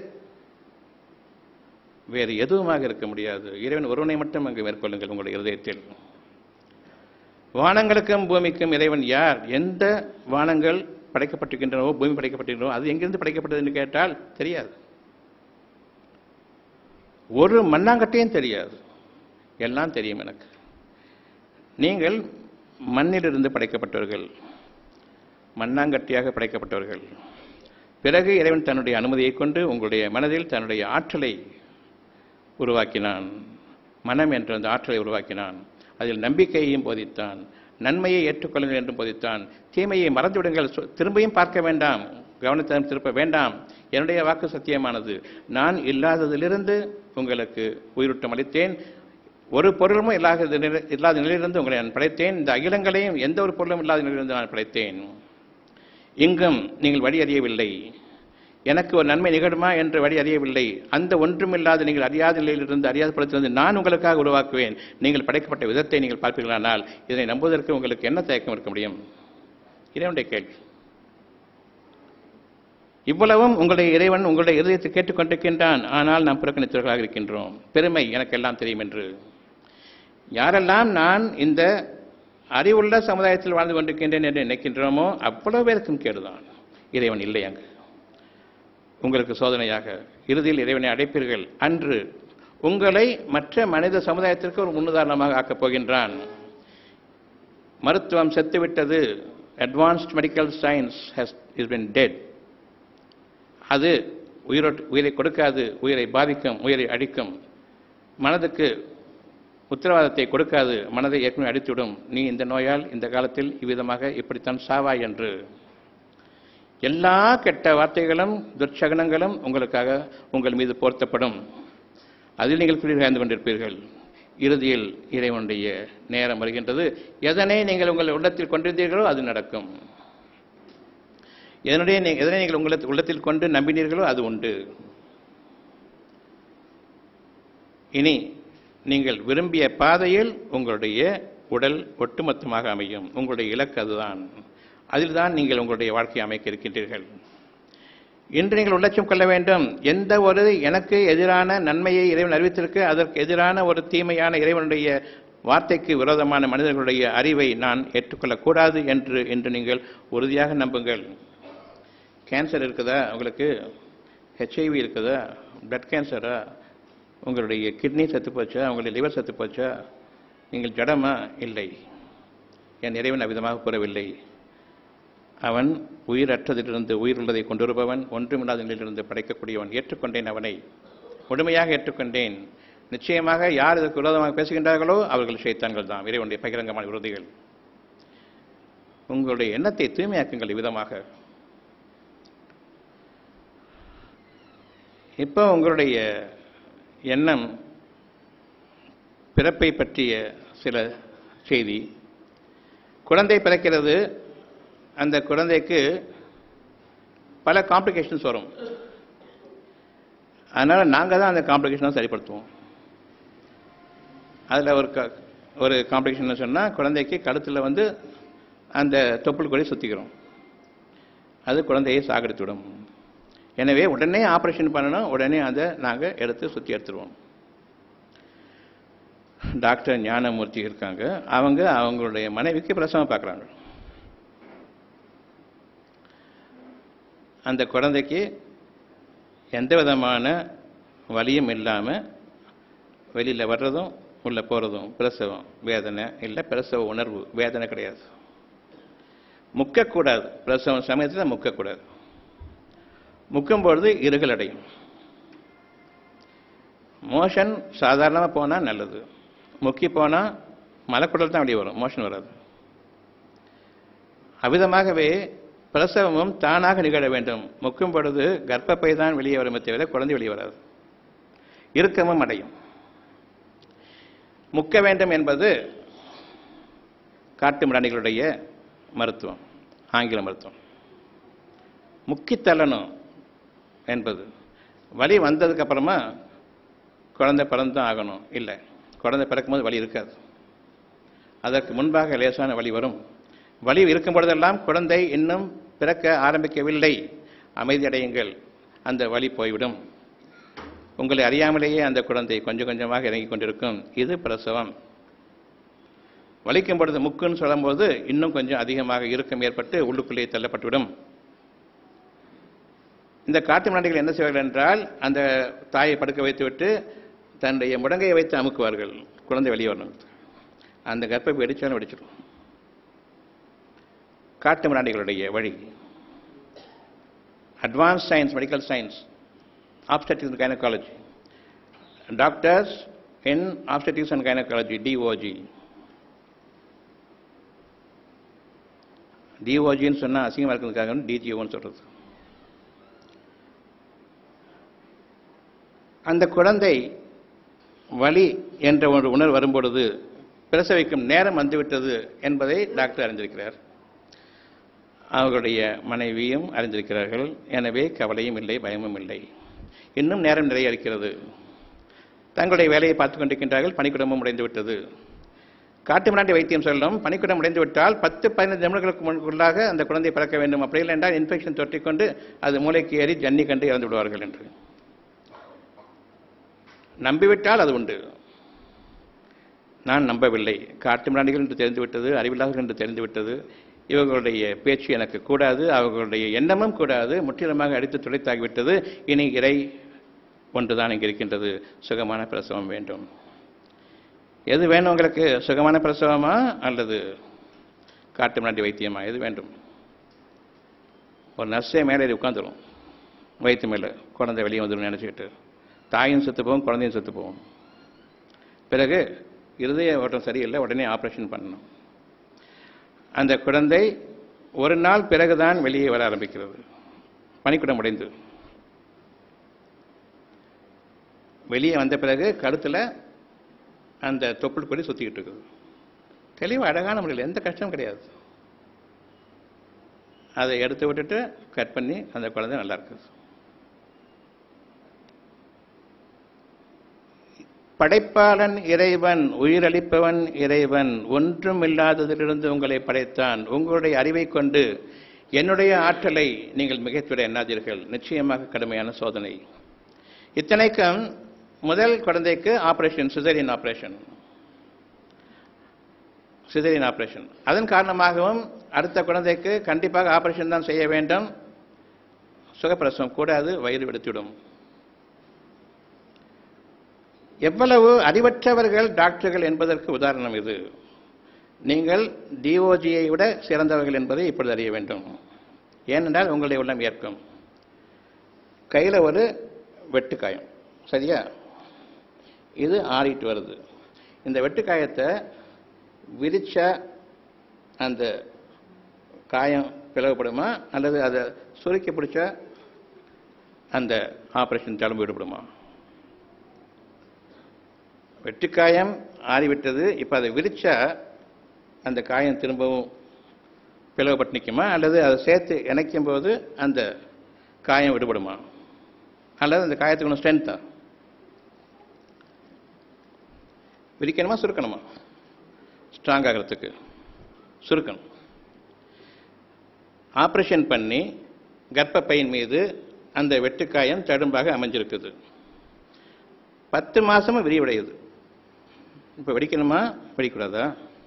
வேறு எதுவுமாக இருக்க முடியாது இறைவன் ஒருவனை மட்டும் அங்கு மேற்கொள்ளுங்கள் உங்களுடைய இருதயத்தில் வானங்களுக்கும் பூமிக்கும் இறைவன் யார் எந்த வானங்கள் படைக்கப்பட்டிருக்கின்றனவோ பூமி படைக்கப்பட்டிருக்கிறனோ அது எங்கிருந்து படைக்கப்பட்டது என்று கேட்டால் தெரியாது ஒரு மண்ணாங்கட்டையும் தெரியாது எல்லாம் தெரியும் எனக்கு நீங்கள் மண்ணிலிருந்து படைக்கப்பட்டவர்கள் மண்ணாங்கட்டியாக படைக்கப்பட்டவர்கள் பிறகு இறைவன் தன்னுடைய அனுமதியை கொண்டு உங்களுடைய மனதில் தன்னுடைய ஆற்றலை உருவாக்கினான் மனம் என்ற அந்த ஆற்றலை உருவாக்கினான் அதில் நம்பிக்கையையும் போதித்தான் நன்மையை ஏற்றுக்கொள்ளுங்கள் என்றும் போதித்தான் தீமையை மறந்துவிடுங்கள் சொ- திரும்பியும் பார்க்க வேண்டாம் கவனத்தை திருப்ப வேண்டாம் என்னுடைய வாக்கு சத்தியமானது நான் இல்லாததிலிருந்து உங்களுக்கு உயிரூட்டம் அளித்தேன் ஒரு பொருளும் இல்லாத நிலை- இல்லாத நிலையிலிருந்து உங்களை நான் படைத்தேன் இந்த அகிலங்களையும் எந்த ஒரு பொருளும் இல்லாத நிலையிலிருந்து நான் படைத்தேன் இங்கும் நீங்கள் வழி அறியவில்லை எனக்கு ஒரு நன்மை நிகழுமா என்று வழி அறியவில்லை அந்த ஒன்றுமில்லாத நீங்கள் அறியாத நிலையிலிருந்து அறியாத படத்திலிருந்து நான் உங்களுக்காக உருவாக்குவேன் நீங்கள் படைக்கப்பட்ட விதத்தை நீங்கள் பார்ப்பீர்களானால் இதனை நம்புவதற்கு உங்களுக்கு என்ன தயக்கம் இருக்க முடியும் இறைவனுடைய கேள்வி இவ்வளவும் உங்களுடைய இறைவன் உங்களுடைய இருதயத்தை கேட்டுக்கொண்டிருக்கின்றான் ஆனால் நாம் புறக்கணித்தவர்களாக இருக்கின்றோம் பெருமை எனக்கு எல்லாம் தெரியும் என்று யாரெல்லாம் நான் இந்த அறிவுள்ள சமுதாயத்தில் வாழ்ந்து கொண்டிருக்கின்றேன் என்று நினைக்கின்றோமோ அவ்வளவு பேருக்கும் கேடுதான் இறைவன் இல்லை அங்கு உங்களுக்கு சோதனையாக இறுதியில் இறைவனை அடைப்பீர்கள் அன்று உங்களை மற்ற மனித சமுதாயத்திற்கு ஒரு முன்னுதாரணமாக ஆக்கப் போகின்றான் மருத்துவம் செத்துவிட்டது advanced medical science has is been dead அது உயிரோட்டு உயிரை கொடுக்காது உயிரை பாதிக்கும் உயிரை அழிக்கும் மனதுக்கு உத்தரவாதத்தை கொடுக்காது மனதை ஏற்கனவே அடித்துவிடும் நீ இந்த நோயால் இந்த காலத்தில் இவ்விதமாக இப்படித்தான் சாவாய் என்று எல்லா கெட்ட வார்த்தைகளும் துர்ச்சகனங்களும் உங்களுக்காக உங்கள் மீது போர்த்தப்படும் அதில் நீங்கள் குளிர் காய்ந்து கொண்டிருப்பீர்கள் இறுதியில் இறைவனுடைய நேரம் வருகின்றது எதனை நீங்கள் உங்கள் உள்ளத்தில் கொண்டிருந்தீர்களோ அது நடக்கும் எதனுடைய நீ- எதனை நீங்கள் உங்களை உள்ளத்தில் கொண்டு நம்பினீர்களோ அது உண்டு இனி நீங்கள் விரும்பிய பாதையில் உங்களுடைய உடல் ஒட்டுமொத்தமாக அமையும் உங்களுடைய இலக்கு அதுதான் அதில்தான் நீங்கள் உங்களுடைய வாழ்க்கையை அமைக்க இருக்கின்றீர்கள் இன்று நீங்கள் உள்ளட்சம் கொள்ள வேண்டும் எந்த ஒரு எனக்கு எதிரான நன்மையை இறைவன் அறிவித்திருக்கு அதற்கு எதிரான ஒரு தீமையான இறைவனுடைய வார்த்தைக்கு விரோதமான மனிதர்களுடைய அறிவை நான் ஏற்றுக்கொள்ளக்கூடாது என்று இன்று நீங்கள் உறுதியாக நம்புங்கள் கேன்சர் இருக்குதா உங்களுக்கு ஹெச்ஐவி இருக்குதா பிளட் கேன்சரா உங்களுடைய கிட்னி செத்து போச்சா உங்களுடைய லிவர் செத்து போச்சா நீங்கள் ஜடமா இல்லை என் இறைவன் அவ்விதமாக கூறவில்லை அவன் உயிரற்றதிலிருந்து உயிர் உள்ளதை கொண்டிருப்பவன் ஒன்றுமில்லாத நிலையிலிருந்து படைக்கக்கூடியவன் ஏற்றுக்கொண்டேன் அவனை முழுமையாக ஏற்றுக்கொண்டேன் நிச்சயமாக யார் இதற்கு விரோதமாக பேசுகின்றார்களோ அவர்கள் ஷைத்தான்கள் தான் இறைவனுடைய பகிரங்கமான விரோதிகள் உங்களுடைய எண்ணத்தை தூய்மையாக்குங்கள் விதமாக இப்போ உங்களுடைய எண்ணம் பிறப்பை பற்றிய சில செய்தி குழந்தை பிறக்கிறது அந்த குழந்தைக்கு பல காம்ப்ளிகேஷன்ஸ் வரும் அதனால் நாங்கள் தான் அந்த காம்ப்ளிகேஷனை சரிப்படுத்துவோம் அதில் ஒரு க ஒரு காம்ப்ளிகேஷன் சொன்னால் குழந்தைக்கு கழுத்தில் வந்து அந்த தொப்புள் கொடி சுற்றிக்கிறோம் அது குழந்தையை சாகடித்துவிடும் எனவே உடனே ஆப்ரேஷன் பண்ணணும் உடனே அதை நாங்கள் எடுத்து சுற்றி எடுத்துருவோம் டாக்டர் ஞானமூர்த்தி இருக்காங்க அவங்க அவங்களுடைய மனைவிக்கு பிரசவம் பார்க்குறாங்க அந்த குழந்தைக்கு எந்த விதமான வலியும் இல்லாமல் வெளியில் வர்றதும் உள்ளே போகிறதும் பிரசவம் வேதனை இல்லை பிரசவ உணர்வு வேதனை கிடையாது முக்கக்கூடாது பிரசவம் சமயத்தில் முக்கக்கூடாது முக்கும் பொழுது இருகல் அடையும் மோஷன் சாதாரணமாக போனால் நல்லது முக்கி போனால் மலக்குடல் தான் வெளியே வரும் மோஷன் வராது அவ்விதமாகவே பிரசவமும் தானாக நிகழ வேண்டும் முக்கும் பொழுது கர்ப்பப்பை தான் வெளியே வருமே தவிர குழந்தை வெளியே வராது இறுக்கமும் அடையும் முக்க வேண்டும் என்பது காட்டு மிராண்டிகளுடைய மருத்துவம் ஆங்கில மருத்துவம் முக்கி தள்ளணும் என்பது வலி வந்ததுக்கு அப்புறமா குழந்தை பிறந்துதான் ஆகணும் இல்லை குழந்தை பிறக்கும்போது வலி இருக்காது அதற்கு முன்பாக லேசான வலி வரும் வலி இருக்கும் பொழுதெல்லாம் குழந்தை இன்னும் பிறக்க ஆரம்பிக்கவில்லை அமைதி அடையுங்கள் அந்த வலி போய்விடும் உங்களை அறியாமலேயே அந்த குழந்தை கொஞ்சம் கொஞ்சமாக இறங்கிக் கொண்டிருக்கும் இது பிரசவம் வலிக்கும் பொழுது முக்குன்னு சொல்லும்போது இன்னும் கொஞ்சம் அதிகமாக இறுக்கம் ஏற்பட்டு உள்ளுக்குள்ளே தள்ளப்பட்டுவிடும் இந்த காட்டு மிராண்டிகள் என்ன செய்வார்கள் என்றால் அந்த தாயை படுக்க வைத்துவிட்டு தன்னுடைய முடங்கையை வைத்து அமுக்குவார்கள் குழந்தை வெளியே வரணும் அந்த கர்ப்பை வெடிச்சாலும் வெடிச்சிடும் காட்டு மிராண்டிகளுடைய வழி advance science medical science obstetrics and gynecology. Doctors in obstetrics and gynecology, DOG. டிஓஜின்னு சொன்னால் அசிங்கமாக இருக்கிறதுக்காக டிஜிஓன்னு சொல்கிறது அந்த குழந்தை வலி என்ற ஒரு உணர்வு வரும்பொழுது பிரசவிக்கும் நேரம் வந்துவிட்டது என்பதை டாக்டர் அறிந்திருக்கிறார் அவர்களுடைய மனைவியும் அறிந்திருக்கிறார்கள் எனவே கவலையும் இல்லை பயமும் இல்லை இன்னும் நேரம் நிறைய இருக்கிறது தங்களுடைய வேலையை பார்த்துக் கொண்டிருக்கின்றார்கள் பணிக்குடமும் உடைந்து விட்டது காட்டு மிராண்டி வைத்தியம் சொல்லும் பணிக்குடம் உடைந்து விட்டால் பத்து பதினைந்து நிமிடங்களுக்கு முன்குள்ளாக அந்த குழந்தை பிறக்க வேண்டும் அப்படி இல்லை என்றால் இன்ஃபெக்ஷன் தொற்றிக்கொண்டு அது மூளைக்கு ஏறி ஜன்னி கண்டு இறந்து விடுவார்கள் என்று நம்பிவிட்டால் அது உண்டு நான் நம்பவில்லை காட்டு மிராண்டிகள் என்று தெரிந்துவிட்டது அறிவில்லாதவர்கள் என்று தெரிந்துவிட்டது இவர்களுடைய பேச்சு எனக்கு கூடாது அவர்களுடைய எண்ணமும் கூடாது முற்றிலுமாக அடித்து துளைத்தாகிவிட்டது இனி இறை ஒன்றுதான் இங்கே இருக்கின்றது சுகமான பிரசவம் வேண்டும் எது வேணும் உங்களுக்கு சுகமான பிரசவமா அல்லது காட்டு மிராண்டி வைத்தியமா எது வேண்டும் ஒரு நர்ஸே மேலே ஏறி உட்காந்துரும் வயிற்று மேலே குழந்தை வெளியே வந்துடும் நினச்சிக்கிட்டு தாயும் செத்து போகும் குழந்தையும் செத்து போகும் பிறகு இருதய ஓட்டம் சரியில்லை உடனே ஆப்ரேஷன் பண்ணணும் அந்த குழந்தை ஒரு நாள் பிறகுதான் வெளியே வர ஆரம்பிக்கிறது பனிக்குடம் உடைந்து வெளியே வந்த பிறகு கழுத்தில் அந்த தொப்புள் கொடி சுற்றிக்கிட்டு இருக்குது தெளிவு அழகான முறையில் எந்த கஷ்டமும் கிடையாது அதை எடுத்து விட்டுட்டு கட் பண்ணி அந்த குழந்தை நல்லா இருக்குது படைப்பாளன் இறைவன் உயிரளிப்பவன் இறைவன் ஒன்றும் இல்லாததிலிருந்து உங்களை படைத்தான் உங்களுடைய அறிவை கொண்டு என்னுடைய ஆற்றலை நீங்கள் மிகைத்துவிட எண்ணாதீர்கள் நிச்சயமாக கடுமையான சோதனை இத்தனைக்கும் முதல் குழந்தைக்கு operation caesarean operation caesarean operation அதன் காரணமாகவும் அடுத்த குழந்தைக்கு கண்டிப்பாக ஆபரேஷன் தான் செய்ய வேண்டும் சுகப்பிரசவம் கூடாது வயிறு வெடித்துவிடும் எவ்வளவு அறிவற்றவர்கள் டாக்டர்கள் என்பதற்கு உதாரணம் இது நீங்கள் டிஓஜியை விட சிறந்தவர்கள் என்பதை இப்பொழுது அறிய வேண்டும் ஏனென்றால் உங்களுடைய உள்ளம் ஏற்கும் கையில் ஒரு வெட்டுக்காயம் சரியா இது ஆறிட்டு வருது இந்த வெட்டுக்காயத்தை விரிச்சா அந்த காயம் பிளவுபடுமா அல்லது அதை சுருக்கி பிடிச்சா அந்த ஆபரேஷன் தழும்பு விடுபடுமா வெட்டுக்காயம் ஆறிவிட்டது இப்போ அதை விரிச்சா அந்த காயம் திரும்பவும் பிளவுபட்டு நிற்குமா அல்லது அதை சேர்த்து இணைக்கும் போது அந்த காயம் விடுபடுமா அல்லது அந்த காயத்துக்கு ஒன்று ஸ்ட்ரென்த்தா விரிக்கணுமா சுருக்கணுமா ஸ்ட்ராங் ஆகிறதுக்கு சுருக்கணும் ஆப்ரேஷன் பண்ணி கர்ப்பப்பையின் மீது அந்த வெட்டுக்காயம் தடும்பாக அமைஞ்சிருக்குது பத்து மாசமும் விரிவடையுது இப்போ வெடிக்கணுமா வெடிக்கூடாதா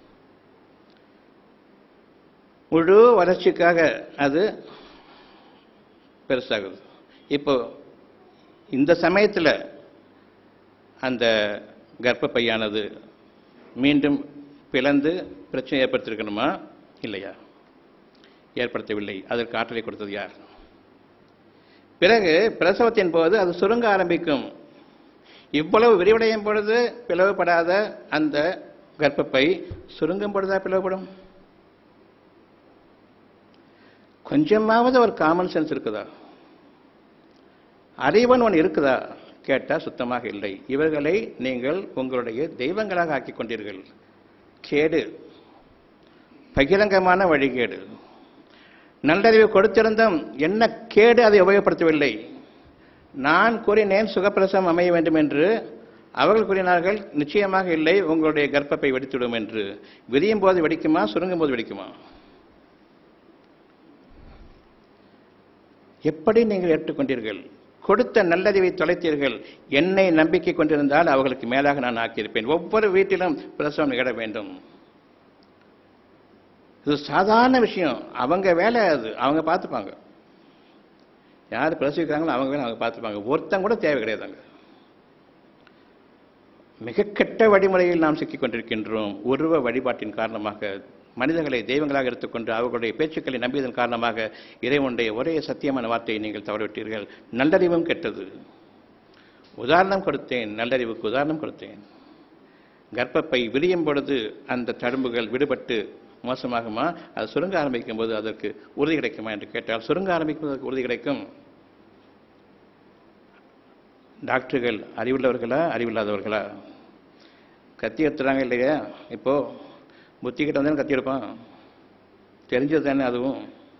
முழு வளர்ச்சிக்காக அது பெருசாகுது இப்போ இந்த சமயத்தில் அந்த கர்ப்பப்பையானது மீண்டும் பிளந்து பிரச்சனை ஏற்படுத்தியிருக்கணுமா இல்லையா ஏற்படுத்தவில்லை அதற்கு ஆற்றலை கொடுத்தது யார் பிறகு பிரசவத்தின் போது அது சுருங்க ஆரம்பிக்கும் இவ்வளவு விரிவடையும் பொழுது பிளவுபடாத அந்த கர்ப்பப்பை சுருங்கும் பொழுதா பிளவுபடும் கொஞ்சமாவது ஒரு காமன் சென்ஸ் இருக்குதா அறிவன் ஒன்று இருக்குதா கேட்டால் சுத்தமாக இல்லை இவர்களை நீங்கள் உங்களுடைய தெய்வங்களாக ஆக்கிக் கொண்டீர்கள் கேடு பகிரங்கமான வழிகேடு நல்லறிவு கொடுத்திருந்தும் என்ன கேடு அதை உபயோகப்படுத்தவில்லை நான் கூறினேன் சுகப்பிரசவம் அமைய வேண்டும் என்று அவர்கள் கூறினார்கள் நிச்சயமாக இல்லை உங்களுடைய கர்ப்பப்பை வெடித்துவிடும் என்று விரியும் போது வெடிக்குமா சுருங்கும் போது வெடிக்குமா எப்படி நீங்கள் ஏற்றுக்கொண்டீர்கள் கொடுத்த நல்லறிவை தொலைத்தீர்கள் என்னை நம்பிக்கை கொண்டிருந்தால் அவர்களுக்கு மேலாக நான் ஆக்கியிருப்பேன் ஒவ்வொரு வீட்டிலும் பிரசவம் நிகழ வேண்டும் இது சாதாரண விஷயம் அவங்க வேலை அது அவங்க பார்த்துப்பாங்க யார் பிரசவிக்கிறாங்களோ அவங்க வேலை அவங்க பார்த்துப்பாங்க ஒருத்தன் கூட தேவை கிடையாதுங்க மிக கெட்ட வழிமுறையில் நாம் சிக்கிக் கொண்டிருக்கின்றோம் உருவ வழிபாட்டின் காரணமாக மனிதர்களை தெய்வங்களாக எடுத்துக்கொண்டு அவர்களுடைய பேச்சுக்களை நம்பியதன் காரணமாக இறைவனுடைய ஒரே சத்தியமான வார்த்தையை நீங்கள் தவறவிட்டீர்கள் நல்லறிவும் கெட்டது உதாரணம் கொடுத்தேன் நல்லறிவுக்கு உதாரணம் கொடுத்தேன் கர்ப்பப்பை விரியும் பொழுது அந்த தழும்புகள் விடுபட்டு மோசமாகுமா அது சுருங்க ஆரம்பிக்கும் போது அதற்கு உறுதி கிடைக்குமா என்று கேட்டால் சுருங்க ஆரம்பிக்கும் போது அதற்கு உறுதி கிடைக்கும் டாக்டர்கள் அறிவுள்ளவர்களா அறிவில்லாதவர்களா கத்தி எடுத்துறாங்க இல்லையா இப்போ புத்தி கிட்ட வந்தாலும் கத்தி எடுப்பான் தெரிஞ்சது தானே அதுவும்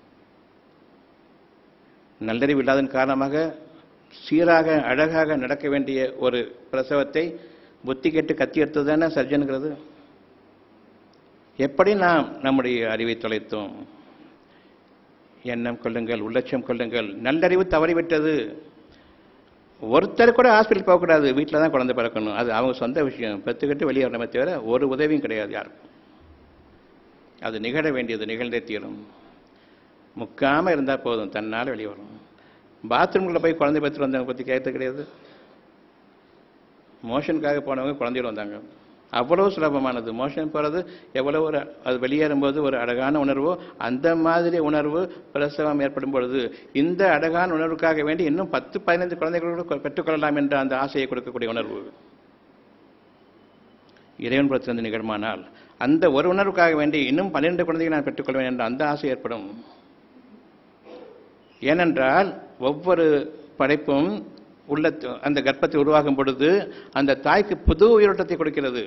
நல்லறிவு இல்லாதன் காரணமாக சீராக அழகாக நடக்க வேண்டிய ஒரு பிரசவத்தை புத்தி கெட்டு கத்தி எடுத்தது தானே சர்ஜனுங்கிறது எப்படி நாம் நம்முடைய அறிவை தொலைத்தோம் எண்ணம் கொள்ளுங்கள் உள்ளட்சம் கொள்ளுங்கள் நல்லறிவு தவறிவிட்டது ஒருத்தர் கூட ஹாஸ்பிட்டல் போகக்கூடாது வீட்டில் தான் குழந்தை பிறக்கணும் அது அவங்க சொந்த விஷயம் பெற்றுக்கிட்டு வெளியே வரணுமே தவிர ஒரு உதவியும் கிடையாது யாருக்கும் அது நிகழ வேண்டியது நிகழ்ந்தே தீரும் முக்காமல் இருந்தால் போதும் தன்னால் வெளியே வரும் பாத்ரூம்குள்ளே போய் குழந்தை பெற்று வந்தவங்க பற்றி கேட்கறது கிடையாது மோஷனுக்காக போனவங்க குழந்தையோட வந்தாங்க அவ்வளவு சுலபமானது மோஷன் போகிறது எவ்வளோ ஒரு அது வெளியேறும்போது ஒரு அழகான உணர்வோ அந்த மாதிரி உணர்வு பிரசவம் ஏற்படும் பொழுது இந்த அழகான உணர்வுக்காக வேண்டி இன்னும் பத்து பதினைந்து குழந்தைகளோடு பெற்றுக்கொள்ளலாம் என்ற அந்த ஆசையை கொடுக்கக்கூடிய உணர்வு இறைவன் புறத்திலிருந்து நிகழ்மானால் அந்த ஒரு உணர்வுக்காக வேண்டி இன்னும் பன்னிரண்டு குழந்தைகளை நான் பெற்றுக்கொள்வேன் என்ற அந்த ஆசை ஏற்படும் ஏனென்றால் ஒவ்வொரு படைப்பும் உள்ள அந்த கர்ப்பத்தை உருவாகும் பொழுது அந்த தாய்க்கு புது உயிரோட்டத்தை கொடுக்கிறது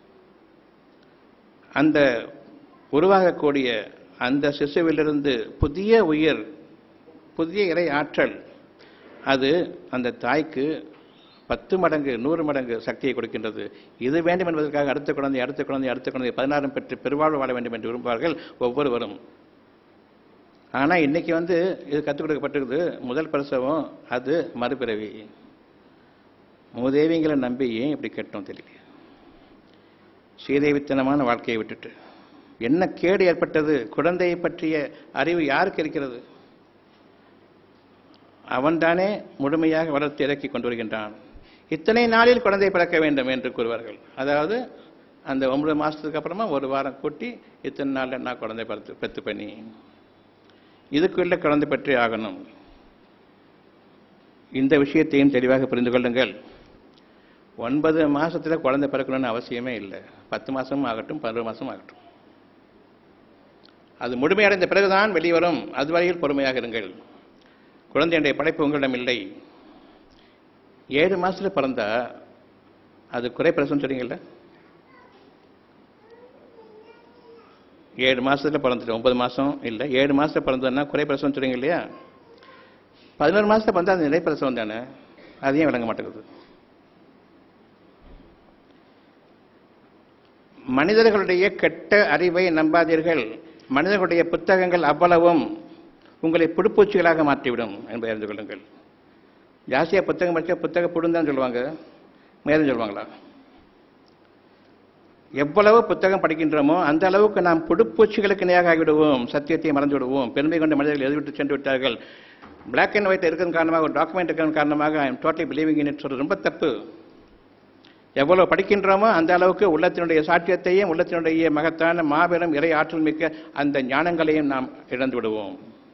அந்த உருவாகக்கூடிய அந்த சிசுவிலிருந்து புதிய உயிர் புதிய இறை ஆற்றல் அது அந்த தாய்க்கு பத்து மடங்கு நூறு மடங்கு சக்தியை கொடுக்கின்றது இது வேண்டும் என்பதற்காக அடுத்த குழந்தை அடுத்த குழந்தை அடுத்த குழந்தை பதினாறும் பெற்று பெருவாழ்வு வாழ வேண்டும் என்று விரும்புவார்கள் ஒவ்வொருவரும் ஆனால் இன்னைக்கு வந்து இது கற்றுக் கொடுக்கப்பட்டிருக்குது முதல் பிரசவம் அது மறுபிறவி மூதேவிங்களை நம்பி ஏன் இப்படி கேட்டோம் தெரியல சீதேவித்தனமான வாழ்க்கையை விட்டுட்டு என்ன கேடு ஏற்பட்டது குழந்தையை பற்றிய அறிவு யாருக்கு இருக்கிறது அவன்தானே முழுமையாக வளர்த்து இறக்கி கொண்டு வருகின்றான் இத்தனை நாளில் குழந்தை பிறக்க வேண்டும் என்று கூறுவார்கள் அதாவது அந்த ஒன்பது மாதத்துக்கு அப்புறமா ஒரு வாரம் கூட்டி இத்தனை நாளில் நான் குழந்தை பிறத்து பெற்று பண்ணி இதுக்குள்ள குழந்தை பெற்றே ஆகணும் இந்த விஷயத்தையும் தெளிவாக புரிந்து கொள்ளுங்கள் ஒன்பது மாசத்துல குழந்தை பிறக்கணும்னு அவசியமே இல்லை பத்து மாசமும் ஆகட்டும் பதினொரு மாசமும் ஆகட்டும் அது முழுமையடைந்த பிறகுதான் வெளிவரும் அதுவரையில் பொறுமையாக இருங்கள் குழந்தையுடைய படைப்பு உங்களிடம் இல்லை ஏழு மாசத்துல பிறந்தா அது குறைப்பிரசவம் சொன்னீங்கல்ல ஏழு மாசத்துல பிறந்துட்டு ஒன்பது மாசம் இல்லை ஏழு மாசத்துல பிறந்ததுன்னா குறைப்பிரசவம் சொல்றீங்க இல்லையா பதினோரு மாசத்துல பிறந்தா அது நிலைப்பிரசவம் தானே அதையும் விளங்க மாட்டேங்குது மனிதர்களுடைய கெட்ட அறிவை நம்பாதீர்கள் மனிதர்களுடைய புத்தகங்கள் அவ்வளவும் உங்களை புடுப்பூச்சிகளாக மாற்றிவிடும் என்பதை அறிந்து கொள்ளுங்கள் ஜாஸ்தியாக புத்தகம் படிச்சா புத்தக புடுந்தான் சொல்லுவாங்க மேலும் சொல்லுவாங்களா எவ்வளவு புத்தகம் படிக்கின்றோமோ அந்த அளவுக்கு நாம் புடுப்பூச்சிகளுக்கு இணையாக ஆகிவிடுவோம் சத்தியத்தை மறந்து விடுவோம் பெருமை கொண்ட மனிதர்கள் எழுதிவிட்டு சென்று விட்டார்கள் பிளாக் அண்ட் ஒயிட் இருக்கிறது காரணமாக ஒரு டாக்குமெண்ட் இருக்கிறது காரணமாக I am totally believing in it சொல்றது ரொம்ப தப்பு எவ்வளவு படிக்கின்றோமோ அந்த அளவுக்கு உள்ளத்தினுடைய சாட்சியத்தையும் உள்ளத்தினுடைய மகத்தான மாபெரும் இறை ஆற்றல் மிக்க அந்த ஞானங்களையும் நாம் இழந்து விடுவோம்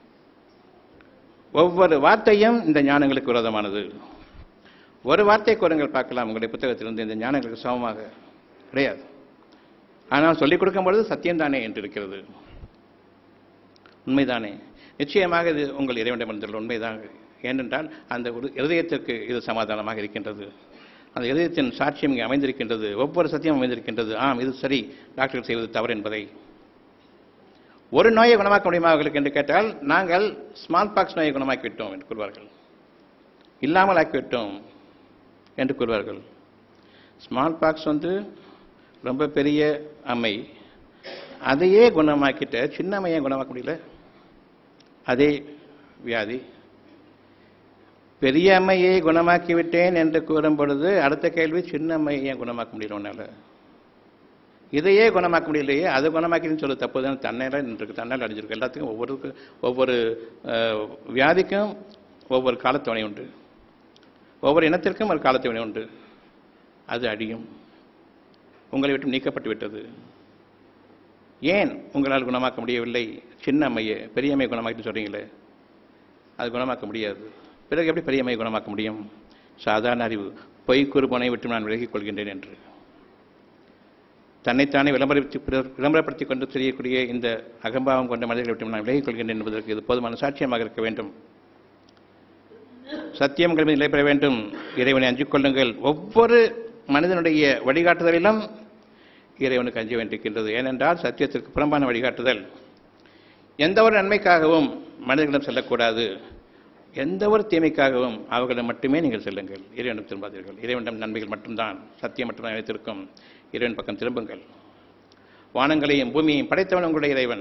ஒவ்வொரு வார்த்தையும் இந்த ஞானங்களுக்கு விரோதமானது ஒரு வார்த்தை கூறுங்கள் பார்க்கலாம் உங்களுடைய புத்தகத்திலிருந்து இந்த ஞானங்களுக்கு சமமாக கிடையாது ஆனால் சொல்லிக் கொடுக்கும் பொழுது சத்தியம்தானே என்று இருக்கிறது உண்மைதானே நிச்சயமாக இது உங்கள் இறைவனிடமிருந்துள்ள உண்மைதான் ஏனென்றால் அந்த ஒரு இருதயத்திற்கு இது சமாதானமாக இருக்கின்றது அந்த இதயத்தின் சாட்சியம் இங்கே அமைந்திருக்கின்றது ஒவ்வொரு சத்தியம் அமைந்திருக்கின்றது ஆம் இது சரி டாக்டர்கள் செய்வது தவறு என்பதை ஒரு நோயை குணமாக்க முடியுமா அவர்களுக்கு என்று கேட்டால் நாங்கள் ஸ்மால் பாக்ஸ் நோயை குணமாக்கி விட்டோம் என்று கூறுவார்கள் இல்லாமல் ஆக்கிவிட்டோம் என்று கூறுவார்கள் ஸ்மால் பாக்ஸ் வந்து ரொம்ப பெரிய அம்மை அதையே குணமாக்கிட்ட சின்ன அம்மையை குணமாக்க முடியல அதே வியாதி பெரிய அம்மையை குணமாக்கி விட்டேன் என்று கூறும் பொழுது அடுத்த கேள்வி சின்ன அம்மையை ஏன் குணமாக்க முடியல உன்னால இதையே குணமாக்க முடியலையே அதை குணமாக்கின்னு சொல்ல தப்பு தான் தன்னையில நின்றுருக்கு தன்னால் அடைஞ்சிருக்கு எல்லாத்துக்கும் ஒவ்வொரு ஒவ்வொரு அஹ், வியாதிக்கும் ஒவ்வொரு காலத்தவணை உண்டு ஒவ்வொரு இனத்திற்கும் ஒரு காலத்தவணை உண்டு அது அடியும் உங்களை விட்டு நீக்கப்பட்டு விட்டது ஏன் உங்களால் குணமாக்க முடியவில்லை சின்ன அம்மையை பெரிய அம்மையை குணமாக்கிட்டு சொல்றீங்களே அது குணமாக்க முடியாது பிறகு எப்படி பெரிய அம்மையை குணமாக்க முடியும் சாதாரண அறிவு பொய் குறுபனை விட்டு நான் விலகிக் கொள்கின்றேன் என்று தன்னைத்தானே விளம்பரப்படுத்தி பிறர் விளம்பரப்படுத்திக் கொண்டு தெரியக்கூடிய இந்த அகம்பாவம் கொண்ட மனிதர்களை விட்டு நான் விலகிக் கொள்கின்றேன் என்பதற்கு இது போதுமான சாட்சியமாக இருக்க வேண்டும் சத்தியங்கள் மீது நிலை பெற வேண்டும் இறைவனை அஞ்சிக் கொள்ளுங்கள் ஒவ்வொரு மனிதனுடைய வழிகாட்டுதலிலும் இறைவனுக்கு அஞ்ச வேண்டியிருக்கின்றது ஏனென்றால் சத்தியத்திற்கு புறம்பான வழிகாட்டுதல் எந்த ஒரு நன்மைக்காகவும் மனிதர்களிடம் செல்லக்கூடாது எந்த ஒரு தீமைக்காகவும் அவர்களிடம் மட்டுமே நீங்கள் செல்லுங்கள் இறைவனிடம் திரும்பாதீர்கள் இறைவனிடம் நன்மைகள் மட்டும்தான் சத்தியம் மட்டும்தான் நிலைத்திருக்கும் இறைவன் பக்கம் திரும்புங்கள் வானங்களையும் பூமியையும் படைத்தவன் உங்களுடைய இறைவன்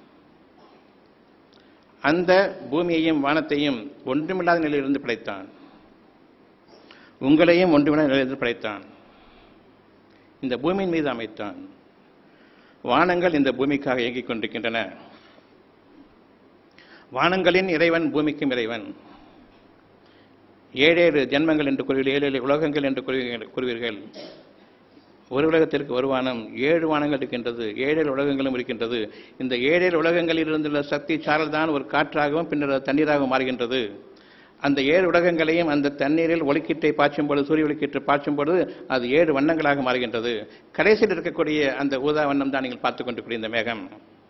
அந்த பூமியையும் வானத்தையும் ஒன்றுமில்லாத நிலையிலிருந்து படைத்தான் உங்களையும் ஒன்றுமில்லாத நிலையிலிருந்து படைத்தான் இந்த பூமியின் மீது அமைத்தான் வானங்கள் இந்த பூமிக்காக இயங்கிக் கொண்டிருக்கின்றன வானங்களின் இறைவன் பூமிக்கும் இறைவன் ஏழேழு ஜென்மங்கள் என்று கூறுவீர்கள் ஏழு ஏழு உலகங்கள் என்று கூறுவீர்கள் கூறுவீர்கள் ஒரு உலகத்திற்கு ஒரு வானம் ஏழு வானங்கள் இருக்கின்றது ஏழேழு உலகங்களும் இருக்கின்றது இந்த ஏழேழு உலகங்களில் இருந்துள்ள சக்தி சாரல் தான் ஒரு காற்றாகவும் பின்னர் அது தண்ணீராகவும் மாறுகின்றது அந்த ஏழு உலகங்களையும் அந்த தண்ணீரில் ஒளிக்கீட்டை பாய்ச்சும் பொழுது சூரிய ஒளிக்கீற்று பாய்ச்சும் பொழுது அது ஏழு வண்ணங்களாக மாறுகின்றது கடைசியில் இருக்கக்கூடிய அந்த ஊதா வண்ணம் தான் நீங்கள் பார்த்துக் கொண்டிருக்கூடிய இந்த மேகம்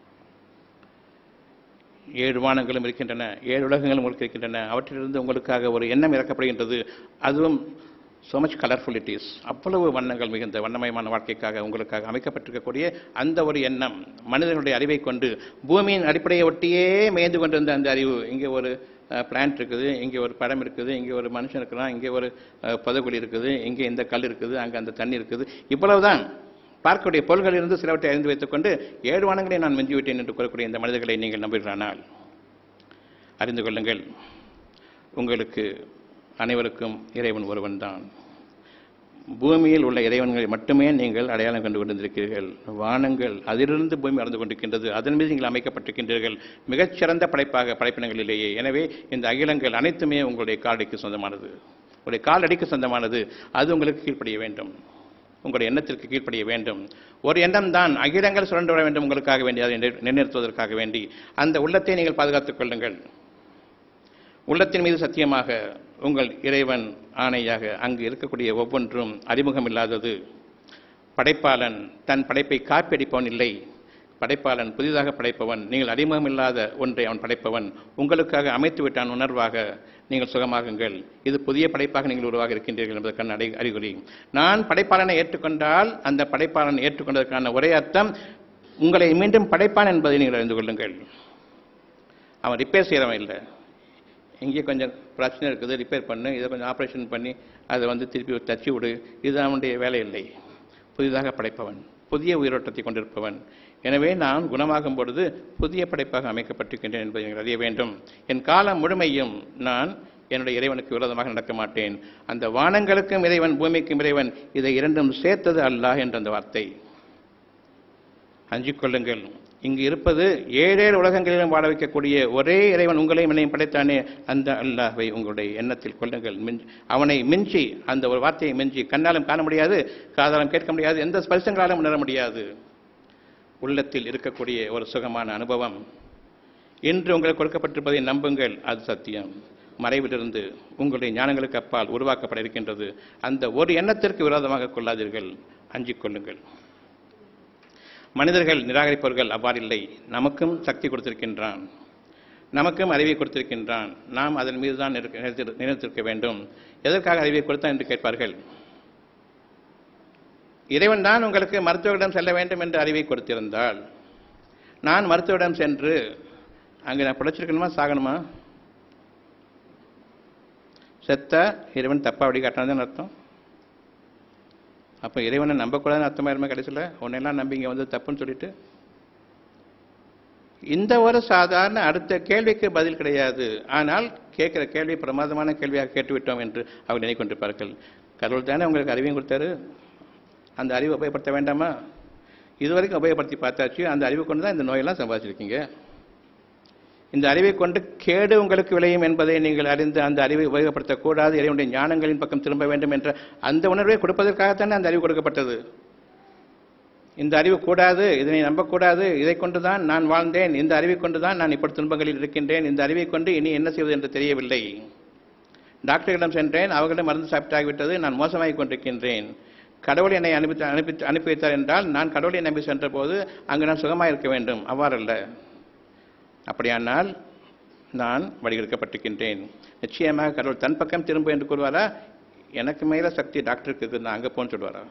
ஏழு வானங்களும் இருக்கின்றன ஏழு உலகங்களும் உங்களுக்கு இருக்கின்றன அவற்றிலிருந்து உங்களுக்காக ஒரு எண்ணம் இறக்கப்படுகின்றது அதுவும் so much colourful it is அவ்வளவு வண்ணங்கள் மிகுந்த வண்ணமயமான வாழ்க்கைக்காக உங்களுக்காக அமைக்கப்பட்டிருக்கக்கூடிய அந்த ஒரு எண்ணம் மனிதர்களுடைய அறிவை கொண்டு பூமியின் அடிப்படையை ஒட்டியே மேய்ந்து கொண்டிருந்த அந்த அறிவு இங்கே ஒரு பிளான்ட் இருக்குது இங்கே ஒரு படம் இருக்குது இங்கே ஒரு மனுஷன் இருக்கிறான் இங்கே ஒரு அஹ், புதைகுழி இருக்குது இங்கே இந்த கல் இருக்குது அங்கே அந்த தண்ணி இருக்குது இவ்வளவுதான் பார்க்கக்கூடிய பொருள்களில் இருந்து சிலவற்றை அறிந்து வைத்துக்கொண்டு ஏழு வானங்களை நான் மிஞ்சி விட்டேன் என்று கூறக்கூடிய இந்த மனிதர்களை நீங்கள் நம்புகிறானால் அறிந்து கொள்ளுங்கள் உங்களுக்கு அனைவருக்கும் இறைவன் ஒருவன் தான் பூமியில் உள்ள இறைவன்களை மட்டுமே நீங்கள் அடையாளம் கண்டு கொண்டிருக்கிறீர்கள் வானங்கள் அதிலிருந்து பூமி வளர்ந்து கொண்டிருக்கின்றது அதன் மீது நீங்கள் அமைக்கப்பட்டிருக்கின்றீர்கள் மிகச்சிறந்த படைப்பாக படைப்பினங்களிலேயே எனவே இந்த அகிலங்கள் அனைத்துமே உங்களுடைய காடைக்கு சொந்தமானது உங்களுடைய காலடிக்கு சொந்தமானது அது உங்களுக்கு கீழ்ப்படிய வேண்டும் உங்களுடைய எண்ணத்திற்கு கீழ்ப்படிய வேண்டும் ஒரு எண்ணம் தான் அகிலங்கள் சுரண்டு வர வேண்டும் உங்களுக்காக வேண்டி அதை நிறை- நிலைநிறுத்துவதற்காக வேண்டி அந்த உள்ளத்தை நீங்கள் பாதுகாத்துக் கொள்ளுங்கள் உள்ளத்தின் மீது சத்தியமாக உங்கள் இறைவன் ஆணையாக அங்கு இருக்கக்கூடிய ஒவ்வொன்றும் அறிமுகம் இல்லாதது படைப்பாளன் தன் படைப்பை காப்பியடிப்பவன் இல்லை படைப்பாளன் புதிதாக படைப்பவன் நீங்கள் அறிமுகம் இல்லாத ஒன்றை அவன் படைப்பவன் உங்களுக்காக அமைத்து விட்டான் உணர்வாக நீங்கள் சுகமாகுங்கள் இது புதிய படைப்பாக நீங்கள் உருவாக இருக்கின்றீர்கள் என்பதற்கான அடை அறிகுறி நான் படைப்பாளனை ஏற்றுக்கொண்டால் அந்த படைப்பாளன் ஏற்றுக்கொண்டதற்கான ஒரே அர்த்தம் உங்களை மீண்டும் படைப்பான் என்பதை நீங்கள் அறிந்து கொள்ளுங்கள் அவன் ரிப்பேர் செய்கிறவன் இல்லை இங்கே கொஞ்சம் பிரச்சனை இருக்குது ரிப்பேர் பண்ணு இதை கொஞ்சம் ஆப்ரேஷன் பண்ணி அதை வந்து திருப்பி தச்சு விடு இது அவனுடைய வேலை இல்லை புதிதாக படைப்பவன் புதிய உயிரோட்டத்தை கொண்டிருப்பவன் எனவே நான் குணமாகும் பொழுது புதிய படைப்பாக அமைக்கப்பட்டிருக்கின்றேன் என்பதை நீங்கள் அறிய வேண்டும் என் காலம் முழுமையும் நான் என்னுடைய இறைவனுக்கு விரோதமாக நடக்க மாட்டேன் அந்த வானங்களுக்கும் இறைவன் பூமிக்கும் இறைவன் இதை இரண்டும் சேர்த்தது அல்லாஹ் என்ற அந்த வார்த்தை அஞ்சிக் கொள்ளுங்கள் இங்கு இருப்பது ஏழேழு உலகங்களிலும் வாழ வைக்கக்கூடிய ஒரே இறைவன் உங்களையும் என்னையும் படைத்தானே அந்த அல்லாஹ்வை உங்களுடைய எண்ணத்தில் கொள்ளுங்கள் மிஞ்சி அவனை மிஞ்சி அந்த ஒரு வார்த்தையை மிஞ்சி கண்ணாலும் காண முடியாது காதாலும் கேட்க முடியாது எந்த ஸ்பர்சங்களாலும் உணர முடியாது உள்ளத்தில் இருக்கக்கூடிய ஒரு சுகமான அனுபவம் இன்று உங்களுக்கு கொடுக்கப்பட்டிருப்பதை நம்புங்கள் அது சத்தியம் மறைவிலிருந்து உங்களுடைய ஞானங்களுக்கு அப்பால் உருவாக்கப்பட இருக்கின்றது அந்த ஒரு எண்ணத்திற்கு விரோதமாக கொள்ளாதீர்கள் அஞ்சிக் கொள்ளுங்கள் மனிதர்கள் நிராகரிப்பவர்கள் அவ்வாறில்லை நமக்கும் சக்தி கொடுத்திருக்கின்றான் நமக்கும் அறிவை கொடுத்திருக்கின்றான் நாம் அதன் மீது தான் நிறுத்த- நிலைத்து- நிலைத்திருக்க வேண்டும் எதற்காக அறிவை கொடுத்தான் என்று கேட்பார்கள் இறைவன் தான் உங்களுக்கு மருத்துவரிடம் செல்ல வேண்டும் என்று அறிவை கொடுத்திருந்தால் நான் மருத்துவரிடம் சென்று அங்கே நான் பிழைச்சிருக்கணுமா சாகணுமா செத்த இறைவன் தப்பா வழிகாட்டினதுன்னு அர்த்தம் அப்போ இறைவனை நம்பக்கூடாதுன்னு அர்த்தமாயிருமே கடைசியில் உன்னையெல்லாம் நம்பி இங்கே வந்து தப்புன்னு சொல்லிட்டு இந்த ஒரு சாதாரண அடுத்த கேள்விக்கு பதில் கிடையாது ஆனால் கேட்கிற கேள்வி பிரமாதமான கேள்வியாக கேட்டுவிட்டோம் என்று அவர் நினைக்கொண்டிருப்பார்கள் கடவுள் தானே உங்களுக்கு அறிவையும் கொடுத்தாரு அந்த அறிவை உபயோகப்படுத்த வேண்டாமா இதுவரைக்கும் உபயோகப்படுத்தி பார்த்தாச்சு அந்த அறிவை கொண்டு தான் இந்த நோயெல்லாம் சம்பாதிச்சிருக்கீங்க இந்த அறிவை கொண்டு கேடு உங்களுக்கு விளையும் என்பதை நீங்கள் அறிந்து அந்த அறிவை உபயோகப்படுத்தக்கூடாது இறைவனுடைய ஞானங்களின் பக்கம் திரும்ப வேண்டும் என்ற அந்த உணர்வை கொடுப்பதற்காகத்தானே அந்த அறிவு கொடுக்கப்பட்டது இந்த அறிவு கூடாது இதனை நம்பக்கூடாது இதை கொண்டுதான் நான் வாழ்ந்தேன் இந்த அறிவை கொண்டுதான் நான் இப்படி துன்பங்களில் இருக்கின்றேன் இந்த அறிவை கொண்டு இனி என்ன செய்வது என்று தெரியவில்லை டாக்டர்களிடம் சென்றேன் அவர்களிடம் மருந்து சாப்பிட்டாகிவிட்டது நான் மோசமாகிக் கொண்டிருக்கின்றேன் கடவுள் என்னை அனுப்பி அனுப்பி அனுப்பி வைத்தார் என்றால் நான் கடவுளை நம்பி சென்ற போது அங்கு நான் சுகமாக இருக்க வேண்டும் அவ்வாறல்ல அப்படியானால் நான் வழிகெடுக்கப்பட்டிருக்கின்றேன் நிச்சயமாக கடவுள் தன் பக்கம் திரும்ப என்று கூறுவாரா எனக்கு மேல சக்தி டாக்டருக்கு இருக்குது நான் அங்கே போன்னு சொல்லுவாரா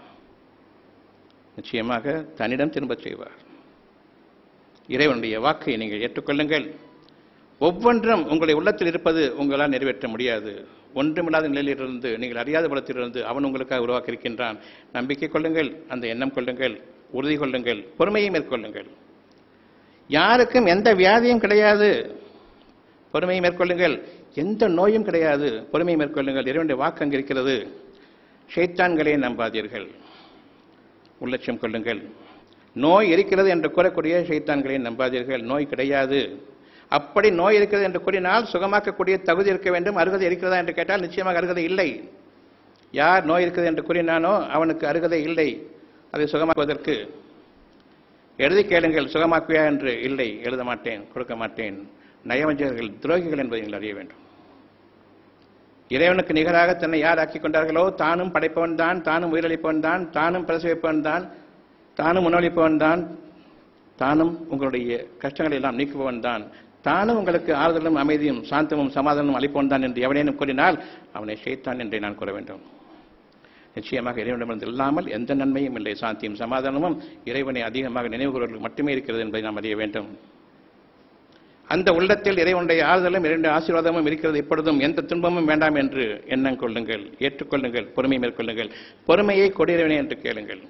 நிச்சயமாக தன்னிடம் திரும்பச் செய்வார் இறைவனுடைய வாக்கை நீங்கள் ஏற்றுக்கொள்ளுங்கள் ஒவ்வொன்றும் உங்களுடைய உள்ளத்தில் இருப்பது உங்களால் நிறைவேற்ற முடியாது ஒன்றுமில்லாத நிலையிலிருந்து நீங்கள் அறியாத புலத்திலிருந்து அவன் உங்களுக்காக உருவாக்கி இருக்கின்றான் நம்பிக்கை கொள்ளுங்கள் அந்த எண்ணம் கொள்ளுங்கள் உறுதி கொள்ளுங்கள் பொறுமையை மேற்கொள்ளுங்கள் யாருக்கும் எந்த வியாதியும் கிடையாது பொறுமையை மேற்கொள்ளுங்கள் எந்த நோயும் கிடையாது பொறுமையை மேற்கொள்ளுங்கள் இறைவனுடைய வாக்கு அங்கு இருக்கிறது ஷைத்தான்களே நம்பாதீர்கள் உள்ளட்சம் கொள்ளுங்கள் நோய் இருக்கிறது என்று கூறக்கூடிய ஷைத்தான்களை நம்பாதீர்கள் நோய் கிடையாது அப்படி நோய் இருக்கிறது என்று கூறினால் சுகமாக்கக்கூடிய தகுதி இருக்க வேண்டும் அருகதை இருக்கிறதா என்று கேட்டால் நிச்சயமாக அருகதை இல்லை யார் நோய் இருக்கிறது என்று கூறினானோ அவனுக்கு அருகதை இல்லை அதை சுகமாக்குவதற்கு எழுதி கேளுங்கள் சுகமாக்குவியா என்று இல்லை எழுத மாட்டேன் கொடுக்க மாட்டேன் நயவஞ்சகர்கள் துரோகிகள் என்பதை நீங்கள் அறிய வேண்டும் இறைவனுக்கு நிகராக தன்னை யார் ஆக்கிக் கொண்டார்களோ தானும் படைப்பவன் தான் தானும் உயிரளிப்பவன் தான் தானும் பிரசவிப்பவன் தான் தானும் உணவளிப்பவன் தான் தானும் உங்களுடைய கஷ்டங்களை எல்லாம் நீக்குபவன் தான் தானும் உங்களுக்கு ஆறுதலும் அமைதியும் சாந்தமும் சமாதானமும் அளிப்பவன் தான் என்று எவனேனும் கூறினால் அவனை ஷைத்தான் என்றே நான் கூற வேண்டும் நிச்சயமாக இறைவனிடமிருந்து இல்லாமல் எந்த நன்மையும் இல்லை சாந்தியும் சமாதானமும் இறைவனை அதிகமாக நினைவு கூறுவதற்கு மட்டுமே இருக்கிறது என்பதை நாம் அறிய வேண்டும் அந்த உள்ளத்தில் இறைவனுடைய ஆறுதலும் இறைவனுடைய ஆசீர்வாதமும் இருக்கிறது எப்பொழுதும் எந்த துன்பமும் வேண்டாம் என்று எண்ணம் கொள்ளுங்கள் ஏற்றுக்கொள்ளுங்கள் பொறுமை மேற்கொள்ளுங்கள் பொறுமையை கொடியறைவனே என்று கேளுங்கள்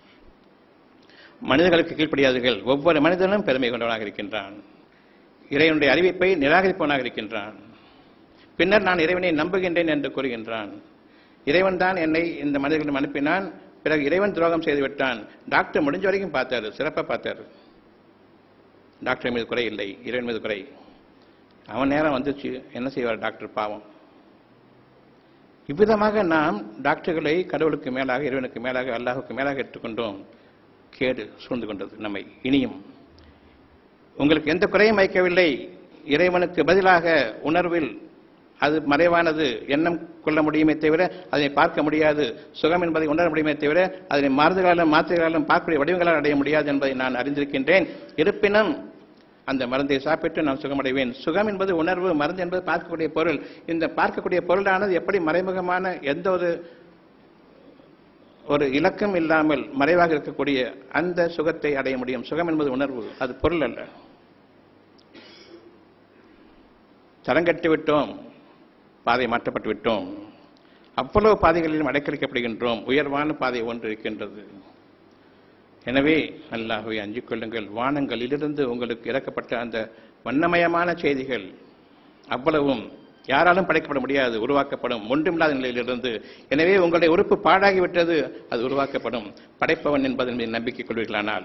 மனிதர்களுக்கு கீழ்ப்படியாதீர்கள் ஒவ்வொரு மனிதனும் பெருமை கொண்டவனாக இருக்கின்றான் இறைவனுடைய அறிவிப்பை நிராகரிப்பவனாக இருக்கின்றான் பின்னர் நான் இறைவனை நம்புகின்றேன் என்று கூறுகின்றான் இறைவன் தான் என்னை இந்த மனிதர்களிடம் அனுப்பினான் பிறகு இறைவன் துரோகம் செய்து விட்டான் டாக்டர் முடிஞ்ச வரைக்கும் பார்த்தாரு சிறப்பாக பார்த்தாரு டாக்டர் மீது குறை இல்லை இறைவன் மீது குறை அவன் நேரம் வந்துச்சு என்ன செய்வார் டாக்டர் பாவம் இவ்விதமாக நாம் டாக்டர்களை கடவுளுக்கு மேலாக இறைவனுக்கு மேலாக அல்லாஹுக்கு மேலாக எடுத்துக்கொண்டோம் கேடு சூழ்ந்து கொண்டது நம்மை இனியும் உங்களுக்கு எந்த குறையும் வைக்கவில்லை இறைவனுக்கு பதிலாக உணர்வில் அது மறைவானது எண்ணம் கொள்ள முடியுமே தவிர அதனை பார்க்க முடியாது சுகம் என்பதை உணர முடியுமே தவிர அதனை மருந்துகளாலும் மாத்திரைகளாலும் பார்க்கக்கூடிய வடிவங்களால் அடைய முடியாது என்பதை நான் அறிந்திருக்கின்றேன் இருப்பினும் அந்த மருந்தை சாப்பிட்டு நான் சுகமடைவேன் சுகம் என்பது உணர்வு மருந்து என்பது பார்க்கக்கூடிய பொருள் இந்த பார்க்கக்கூடிய பொருளானது எப்படி மறைமுகமான எந்த ஒரு ஒரு இலக்கம் இல்லாமல் மறைவாக இருக்கக்கூடிய அந்த சுகத்தை அடைய முடியும் சுகம் என்பது உணர்வு அது பொருள் அல்ல தரங்கட்டு விட்டோம் பாதை மாற்றப்பட்டு விட்டோம் அவ்வளவு பாதைகளிலும் அடைக்கழிக்கப்படுகின்றோம் உயர்வான பாதை ஒன்று இருக்கின்றது எனவே அல்லாஹுவை அஞ்சிக் கொள்ளுங்கள் வானங்களிலிருந்து உங்களுக்கு இறக்கப்பட்ட அந்த வண்ணமயமான செய்திகள் அவ்வளவும் யாராலும் படைக்கப்பட முடியாது உருவாக்கப்படும் ஒன்றுமில்லாத நிலையிலிருந்து எனவே உங்களுடைய உறுப்பு பாழாகிவிட்டது அது உருவாக்கப்படும் படைப்பவன் என்பதன் மீது நம்பிக்கை கொள்வீர்களானால்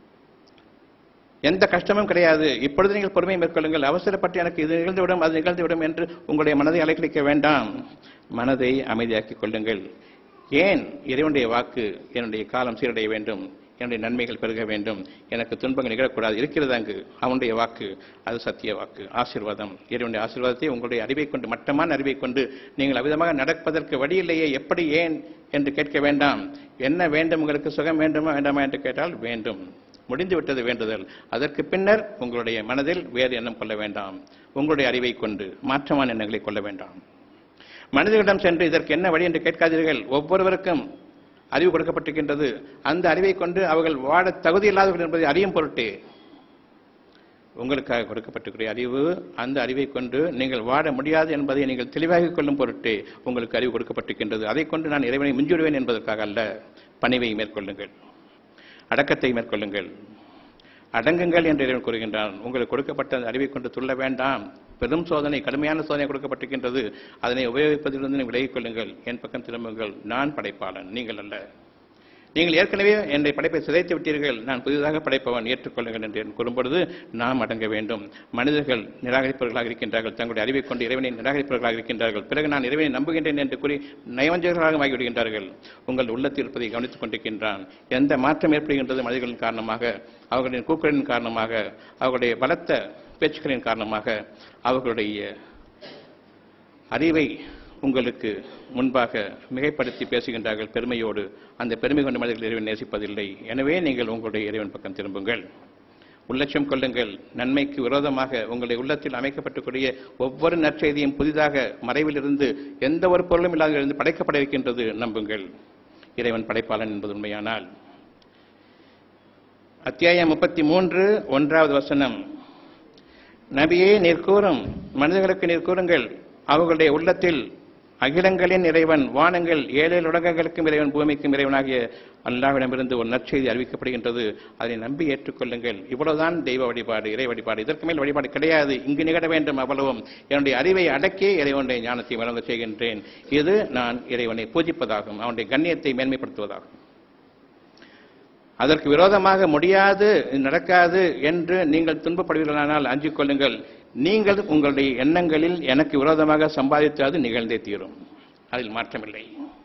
எந்த கஷ்டமும் கிடையாது இப்பொழுது நீங்கள் பொறுமை மேற்கொள்ளுங்கள் அவசரப்பட்டு எனக்கு இது நிகழ்ந்துவிடும் அது நிகழ்ந்துவிடும் என்று உங்களுடைய மனதை அலைக்கழிக்க வேண்டாம் மனதை அமைதியாக்கிக் கொள்ளுங்கள் ஏன் இறைவனுடைய வாக்கு என்னுடைய காலம் சீரடைய வேண்டும் என்னுடைய நன்மைகள் பெருக வேண்டும் எனக்கு துன்பங்கள் நிகழக்கூடாது இருக்கிறது அங்கு அவனுடைய வாக்கு அது சத்திய வாக்கு ஆசீர்வாதம் இறைவனுடைய ஆசீர்வாதத்தை உங்களுடைய அறிவை கொண்டு மட்டமான அறிவை கொண்டு நீங்கள் அவ்விதமாக நடப்பதற்கு வழியில்லையே எப்படி ஏன் என்று கேட்க வேண்டாம் என்ன வேண்டும் உங்களுக்கு சுகம் வேண்டுமா வேண்டாமா என்று கேட்டால் வேண்டும் முடிந்து விட்டது வேண்டுதல் அதற்கு பின்னர் உங்களுடைய மனதில் வேறு எண்ணம் கொள்ள வேண்டாம் உங்களுடைய அறிவை கொண்டு மாற்றமான எண்ணங்களை கொள்ள வேண்டாம் மனிதர்களிடம் சென்று இதற்கு என்ன வழி என்று கேட்காதீர்கள் ஒவ்வொருவருக்கும் அறிவு கொடுக்கப்பட்டிருக்கின்றது அந்த அறிவை கொண்டு அவர்கள் வாழ தகுதி இல்லாதவர்கள் என்பதை அறியும் பொருட்டே உங்களுக்காக கொடுக்கப்பட்டிருக்கிற அறிவு அந்த அறிவை கொண்டு நீங்கள் வாழ முடியாது என்பதை நீங்கள் தெளிவாகிக் கொள்ளும் பொருட்டே உங்களுக்கு அறிவு கொடுக்கப்பட்டிருக்கின்றது அதை கொண்டு நான் இறைவனை மிஞ்சிவிடுவேன் என்பதற்காக அல்ல பணிவை மேற்கொள்ளுங்கள் அடக்கத்தை மேற்கொள்ளுங்கள் அடங்குங்கள் என்று இறைவன் கூறுகின்றான் உங்களுக்கு கொடுக்கப்பட்ட அந்த அறிவை கொண்டு துள்ள வேண்டாம் பெரும் சோதனை கடுமையான சோதனை கொடுக்கப்பட்டிருக்கின்றது அதனை உபயோகிப்பதிலிருந்து விலகிக் கொள்ளுங்கள் என் பக்கம் திரும்புங்கள் நான் படைப்பாளன் நீங்கள் அல்ல நீங்கள் ஏற்கனவே என்னை படைப்பை சிதைத்து விட்டீர்கள் நான் புதிதாக படைப்பவன் ஏற்றுக்கொள்ளுங்கள் என்று கூறும்பொழுது நாம் அடங்க வேண்டும் மனிதர்கள் நிராகரிப்பவர்களாக இருக்கின்றார்கள் தங்களுடைய அறிவை கொண்டு இறைவனை நிராகரிப்பவர்களாக இருக்கின்றார்கள் பிறகு நான் இறைவனை நம்புகின்றேன் என்று கூறி நயவஞ்சகர்களாக ஆகிவிடுகின்றார்கள் உங்கள் உள்ளத்தில் இருப்பதை கவனித்துக் கொண்டிருக்கின்றான் எந்த மாற்றம் ஏற்படுகின்றது மனிதர்களின் காரணமாக அவர்களின் கூக்குரலின் காரணமாக அவர்களுடைய பலத்த பேச்சுக்களின் காரணமாக அவர்களுடைய அறிவை உங்களுக்கு முன்பாக மிகைப்படுத்தி பேசுகின்றார்கள் பெருமையோடு அந்த பெருமை கொண்ட மனிதர்கள் இறைவன் நேசிப்பதில்லை எனவே நீங்கள் உங்களுடைய இறைவன் பக்கம் திரும்புங்கள் உள்ளட்சம் கொள்ளுங்கள் நன்மைக்கு விரோதமாக உங்களுடைய உள்ளத்தில் அமைக்கப்பட்டக்கூடிய ஒவ்வொரு நற்செய்தியும் புதிதாக மறைவிலிருந்து எந்த ஒரு பொருளும் இல்லாத இருந்து படைக்கப்பட இருக்கின்றது நம்புங்கள் இறைவன் படைப்பாளன் என்பது உண்மையானால் அத்தியாயம் முப்பத்தி மூன்று ஒன்றாவது வசனம் நபியே நீர் கூறும் மனிதர்களுக்கு நீர் கூறுங்கள் அவர்களுடைய உள்ளத்தில் அகிலங்களின் இறைவன் வானங்கள் ஏழு உலகங்களுக்கும் இறைவன் பூமிக்கும் இறைவனாகிய அல்லாவிடமிருந்து ஒரு நற்செய்தி அறிவிக்கப்படுகின்றது அதை நம்பி ஏற்றுக்கொள்ளுங்கள் இவ்வளவுதான் தெய்வ வழிபாடு இறை வழிபாடு இதற்கு மேல் வழிபாடு கிடையாது இங்கு நிகழ வேண்டும் அவ்வளவும் என்னுடைய அறிவை அடக்கி இறைவனுடைய ஞானத்தை வழங்க செய்கின்றேன் இது நான் இறைவனை பூஜிப்பதாகும் அவனுடைய கண்ணியத்தை மேன்மைப்படுத்துவதாகும் அதற்கு விரோதமாக முடியாது இது நடக்காது என்று நீங்கள் துன்பப்படுவீர்களானால் அஞ்சிக் கொள்ளுங்கள் நீங்கள் உங்களுடைய எண்ணங்களில் எனக்கு விரோதமாக சம்பாதித்து அது நிகழ்ந்தே தீரும் அதில் மாற்றமில்லை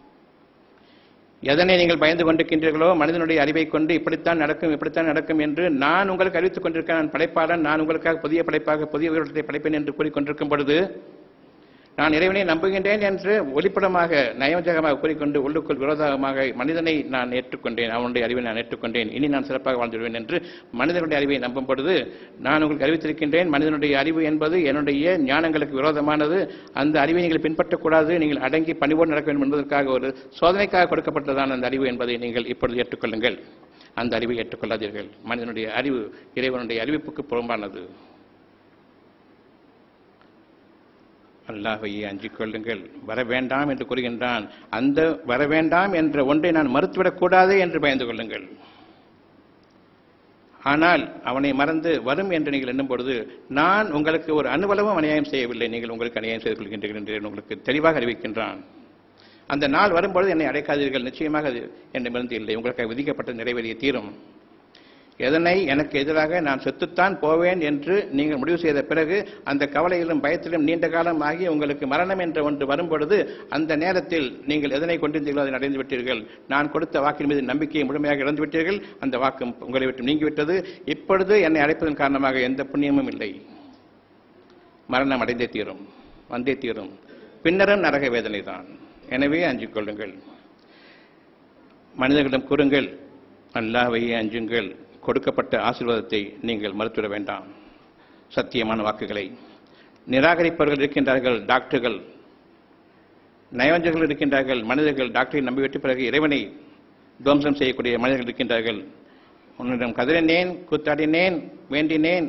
எதனை நீங்கள் பயந்து கொண்டிருக்கின்றீர்களோ மனிதனுடைய அறிவை கொண்டு இப்படித்தான் நடக்கும் இப்படித்தான் நடக்கும் என்று நான் உங்களுக்கு அறிவித்துக் கொண்டிருக்கேன் நான் படைப்பாளன் நான் உங்களுக்காக புதிய படைப்பாக புதிய உயிரோட்டத்தை படைப்பேன் என்று கூறிக்கொண்டிருக்கும் பொழுது நான் இறைவனை நம்புகின்றேன் என்று ஒளிப்படமாக நயவஞ்சகமாக கூறிக்கொண்டு உள்ளுக்குள் விரோதமாக மனிதனை நான் ஏற்றுக்கொண்டேன் அவனுடைய அறிவை நான் ஏற்றுக்கொண்டேன் இனி நான் சிறப்பாக வாழ்ந்துடுவேன் என்று மனிதனுடைய அறிவை நம்பும் பொழுது நான் உங்களுக்கு அறிவித்திருக்கின்றேன் மனிதனுடைய அறிவு என்பது என்னுடைய ஞானங்களுக்கு விரோதமானது அந்த அறிவை நீங்கள் பின்பற்றக்கூடாது நீங்கள் அடங்கி பணிவோடு நடக்க வேண்டும் என்பதற்காக ஒரு சோதனைக்காக கொடுக்கப்பட்டதான அந்த அறிவு என்பதை நீங்கள் இப்பொழுது ஏற்றுக்கொள்ளுங்கள் அந்த அறிவை ஏற்றுக்கொள்ளாதீர்கள் மனிதனுடைய அறிவு இறைவனுடைய அறிவிப்புக்கு புறம்பானது அல்லாஹையே அஞ்சிக் கொள்ளுங்கள் வர வேண்டாம் என்று கூறுகின்றான் அந்த வர வேண்டாம் என்ற ஒன்றை நான் மறுத்துவிடக்கூடாது என்று பயந்து கொள்ளுங்கள் ஆனால் அவனை மறந்து வரும் என்று நீங்கள் எண்ணும் பொழுது நான் உங்களுக்கு ஒரு அனுபவமும் அநியாயம் செய்யவில்லை நீங்கள் உங்களுக்கு அநியாயம் செய்து கொள்கின்றீர்கள் என்று உங்களுக்கு தெளிவாக அறிவிக்கின்றான் அந்த நாள் வரும்பொழுது என்னை அடைக்காதீர்கள் நிச்சயமாக அது என்னிடமிருந்து இல்லை உங்களுக்காக விதிக்கப்பட்ட நிறைவேறிய தீரும் எதனை எனக்கு எதிராக நான் செத்துத்தான் போவேன் என்று நீங்கள் முடிவு செய்த பிறகு அந்த கவலையிலும் பயத்திலும் நீண்ட காலம் ஆகி உங்களுக்கு மரணம் என்ற ஒன்று வரும்பொழுது அந்த நேரத்தில் நீங்கள் எதனை கொண்டிருந்தீர்களோ அதை அடைந்து விட்டீர்கள் நான் கொடுத்த வாக்கின் மீது நம்பிக்கையை முழுமையாக இழந்து விட்டீர்கள் அந்த வாக்கு உங்களை விட்டு நீங்கிவிட்டது இப்பொழுது என்னை அழைப்பதன் காரணமாக எந்த புண்ணியமும் இல்லை மரணம் அடைந்தே தீரும் வந்தே தீரும் பின்னரும் நரக வேதனை தான் எனவே அஞ்சிக் கொள்ளுங்கள் மனிதர்களிடம் கூறுங்கள் அல்லாவையே அஞ்சுங்கள் கொடுக்கப்பட்ட ஆசீர்வாதத்தை நீங்கள் மறுத்துவிட வேண்டாம் சத்தியமான வாக்குகளை நிராகரிப்பவர்கள் இருக்கின்றார்கள் டாக்டர்கள் நயவஞ்சர்கள் இருக்கின்றார்கள் மனிதர்கள் டாக்டரை நம்பிவிட்ட பிறகு இறைவனை துவம்சம் செய்யக்கூடிய மனிதர்கள் இருக்கின்றார்கள் உன்னிடம் கதிரினேன் கூத்தாடினேன் வேண்டினேன்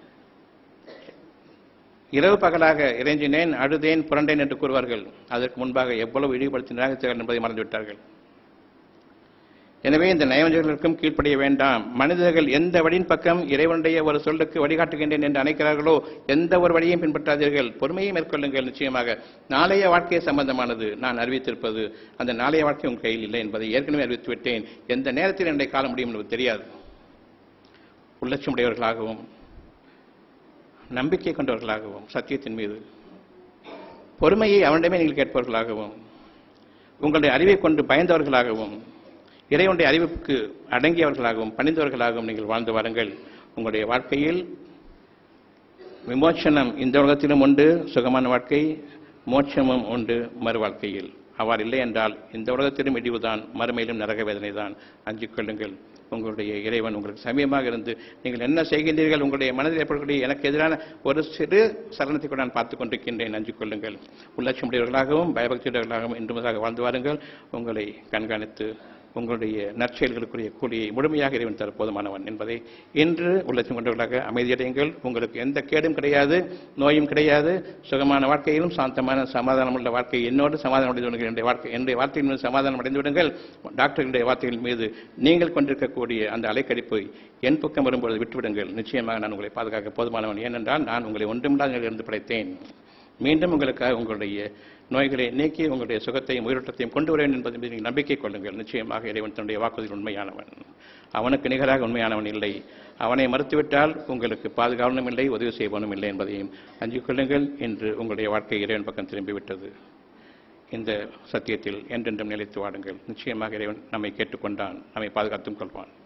இரவு பகலாக இறைஞ்சினேன் அழுதேன் புரண்டேன் என்று கூறுவார்கள் அதற்கு முன்பாக எவ்வளவு இழிவுபடுத்தி நிராகரித்தார்கள் என்பதை மறந்துவிட்டார்கள் எனவே இந்த நயவஞ்சர்களுக்கும் கீழ்ப்படிய வேண்டாம் மனிதர்கள் எந்த வழியின் பக்கம் இறைவனுடைய ஒரு சொல்லுக்கு வழிகாட்டுகின்றேன் என்று அழைக்கிறார்களோ எந்த ஒரு வழியையும் பின்பற்றாதீர்கள் பொறுமையை மேற்கொள்ளுங்கள் நிச்சயமாக நாளைய வாழ்க்கை சம்பந்தமானது நான் அறிவித்திருப்பது அந்த நாளைய வாழ்க்கை உங்கள் கையில் இல்லை என்பதை ஏற்கனவே அறிவித்து விட்டேன் எந்த நேரத்தில் என்னுடைய காலம் முடியும் என்பது தெரியாது உள்ளட்சமுடையவர்களாகவும் நம்பிக்கை கொண்டவர்களாகவும் சத்தியத்தின் மீது பொறுமையை அவனிடமே நீங்கள் கேட்பவர்களாகவும் உங்களுடைய அறிவை கொண்டு பயந்தவர்களாகவும் இறைவனுடைய அறிவிப்புக்கு அடங்கியவர்களாகவும் பணிந்தவர்களாகவும் நீங்கள் வாழ்ந்து வாருங்கள் உங்களுடைய வாழ்க்கையில் விமோச்சனம் இந்த உலகத்திலும் உண்டு சுகமான வாழ்க்கை மோட்சமும் உண்டு மறு வாழ்க்கையில் அவ்வாறு இல்லை என்றால் இந்த உலகத்திலும் இடிவுதான் மறுமையிலும் நரக வேதனை தான் அஞ்சிக் கொள்ளுங்கள் உங்களுடைய இறைவன் உங்களுக்கு சமயமாக இருந்து நீங்கள் என்ன செய்கின்றீர்கள் உங்களுடைய மனதில் ஏற்படக்கூடிய எனக்கு எதிரான ஒரு சிறு சரணத்தை கூட நான் பார்த்துக் கொண்டிருக்கின்றேன் அஞ்சிக் கொள்ளுங்கள் உள்ளட்சமுடையவர்களாகவும் பயபக்தியுடையவர்களாகவும் இன்று முதலாக வாழ்ந்து வாருங்கள் உங்களை கண்காணித்து உங்களுடைய நற்செயல்களுக்குரிய கூலியை முழுமையாக இறைவன் தர போதுமானவன் என்பதை இன்று உள்ளச்சம் கொண்டவர்களாக அமைதியடையுங்கள் உங்களுக்கு எந்த கேடும் கிடையாது நோயும் கிடையாது சுகமான வாழ்க்கையிலும் சாந்தமான சமாதானம் உள்ள வாழ்க்கை என்னோடு சமாதானம் அடைந்து விடுங்கள் என்னுடைய வாழ்க்கை என்னுடைய வார்த்தையின் மீது சமாதானம் அடைந்து விடுங்கள் டாக்டர்களுடைய வார்த்தைகள் மீது நீங்கள் கொண்டிருக்கக்கூடிய அந்த அலைக்கடிப்பை என் பக்கம் வரும்பொழுது விட்டுவிடுங்கள் நிச்சயமாக நான் உங்களை பாதுகாக்க போதுமானவன் ஏனென்றால் நான் உங்களை ஒன்றுமில்லாத நிலையிலிருந்து படைத்தேன் மீண்டும் உங்களுக்காக உங்களுடைய நோய்களை நீக்கி உங்களுடைய சுகத்தையும் உயிரோட்டத்தையும் கொண்டு வரேன் என்பதை மீது நீங்கள் நம்பிக்கை கொள்ளுங்கள் நிச்சயமாக இறைவன் தன்னுடைய வாக்குறுதியில் உண்மையானவன் அவனுக்கு நிகராக உண்மையானவன் இல்லை அவனை மறுத்துவிட்டால் உங்களுக்கு பாதுகாவலும் இல்லை உதவி செய்வனும் இல்லை என்பதையும் அஞ்சிக் கொள்ளுங்கள் இன்று உங்களுடைய வாழ்க்கை இறைவன் பக்கம் திரும்பிவிட்டது இந்த சத்தியத்தில் என்றென்றும் நிலைத்து வாடுங்கள் நிச்சயமாக இறைவன் நம்மை கேட்டுக்கொண்டான் நம்மை பாதுகாத்தும் கொள்வான்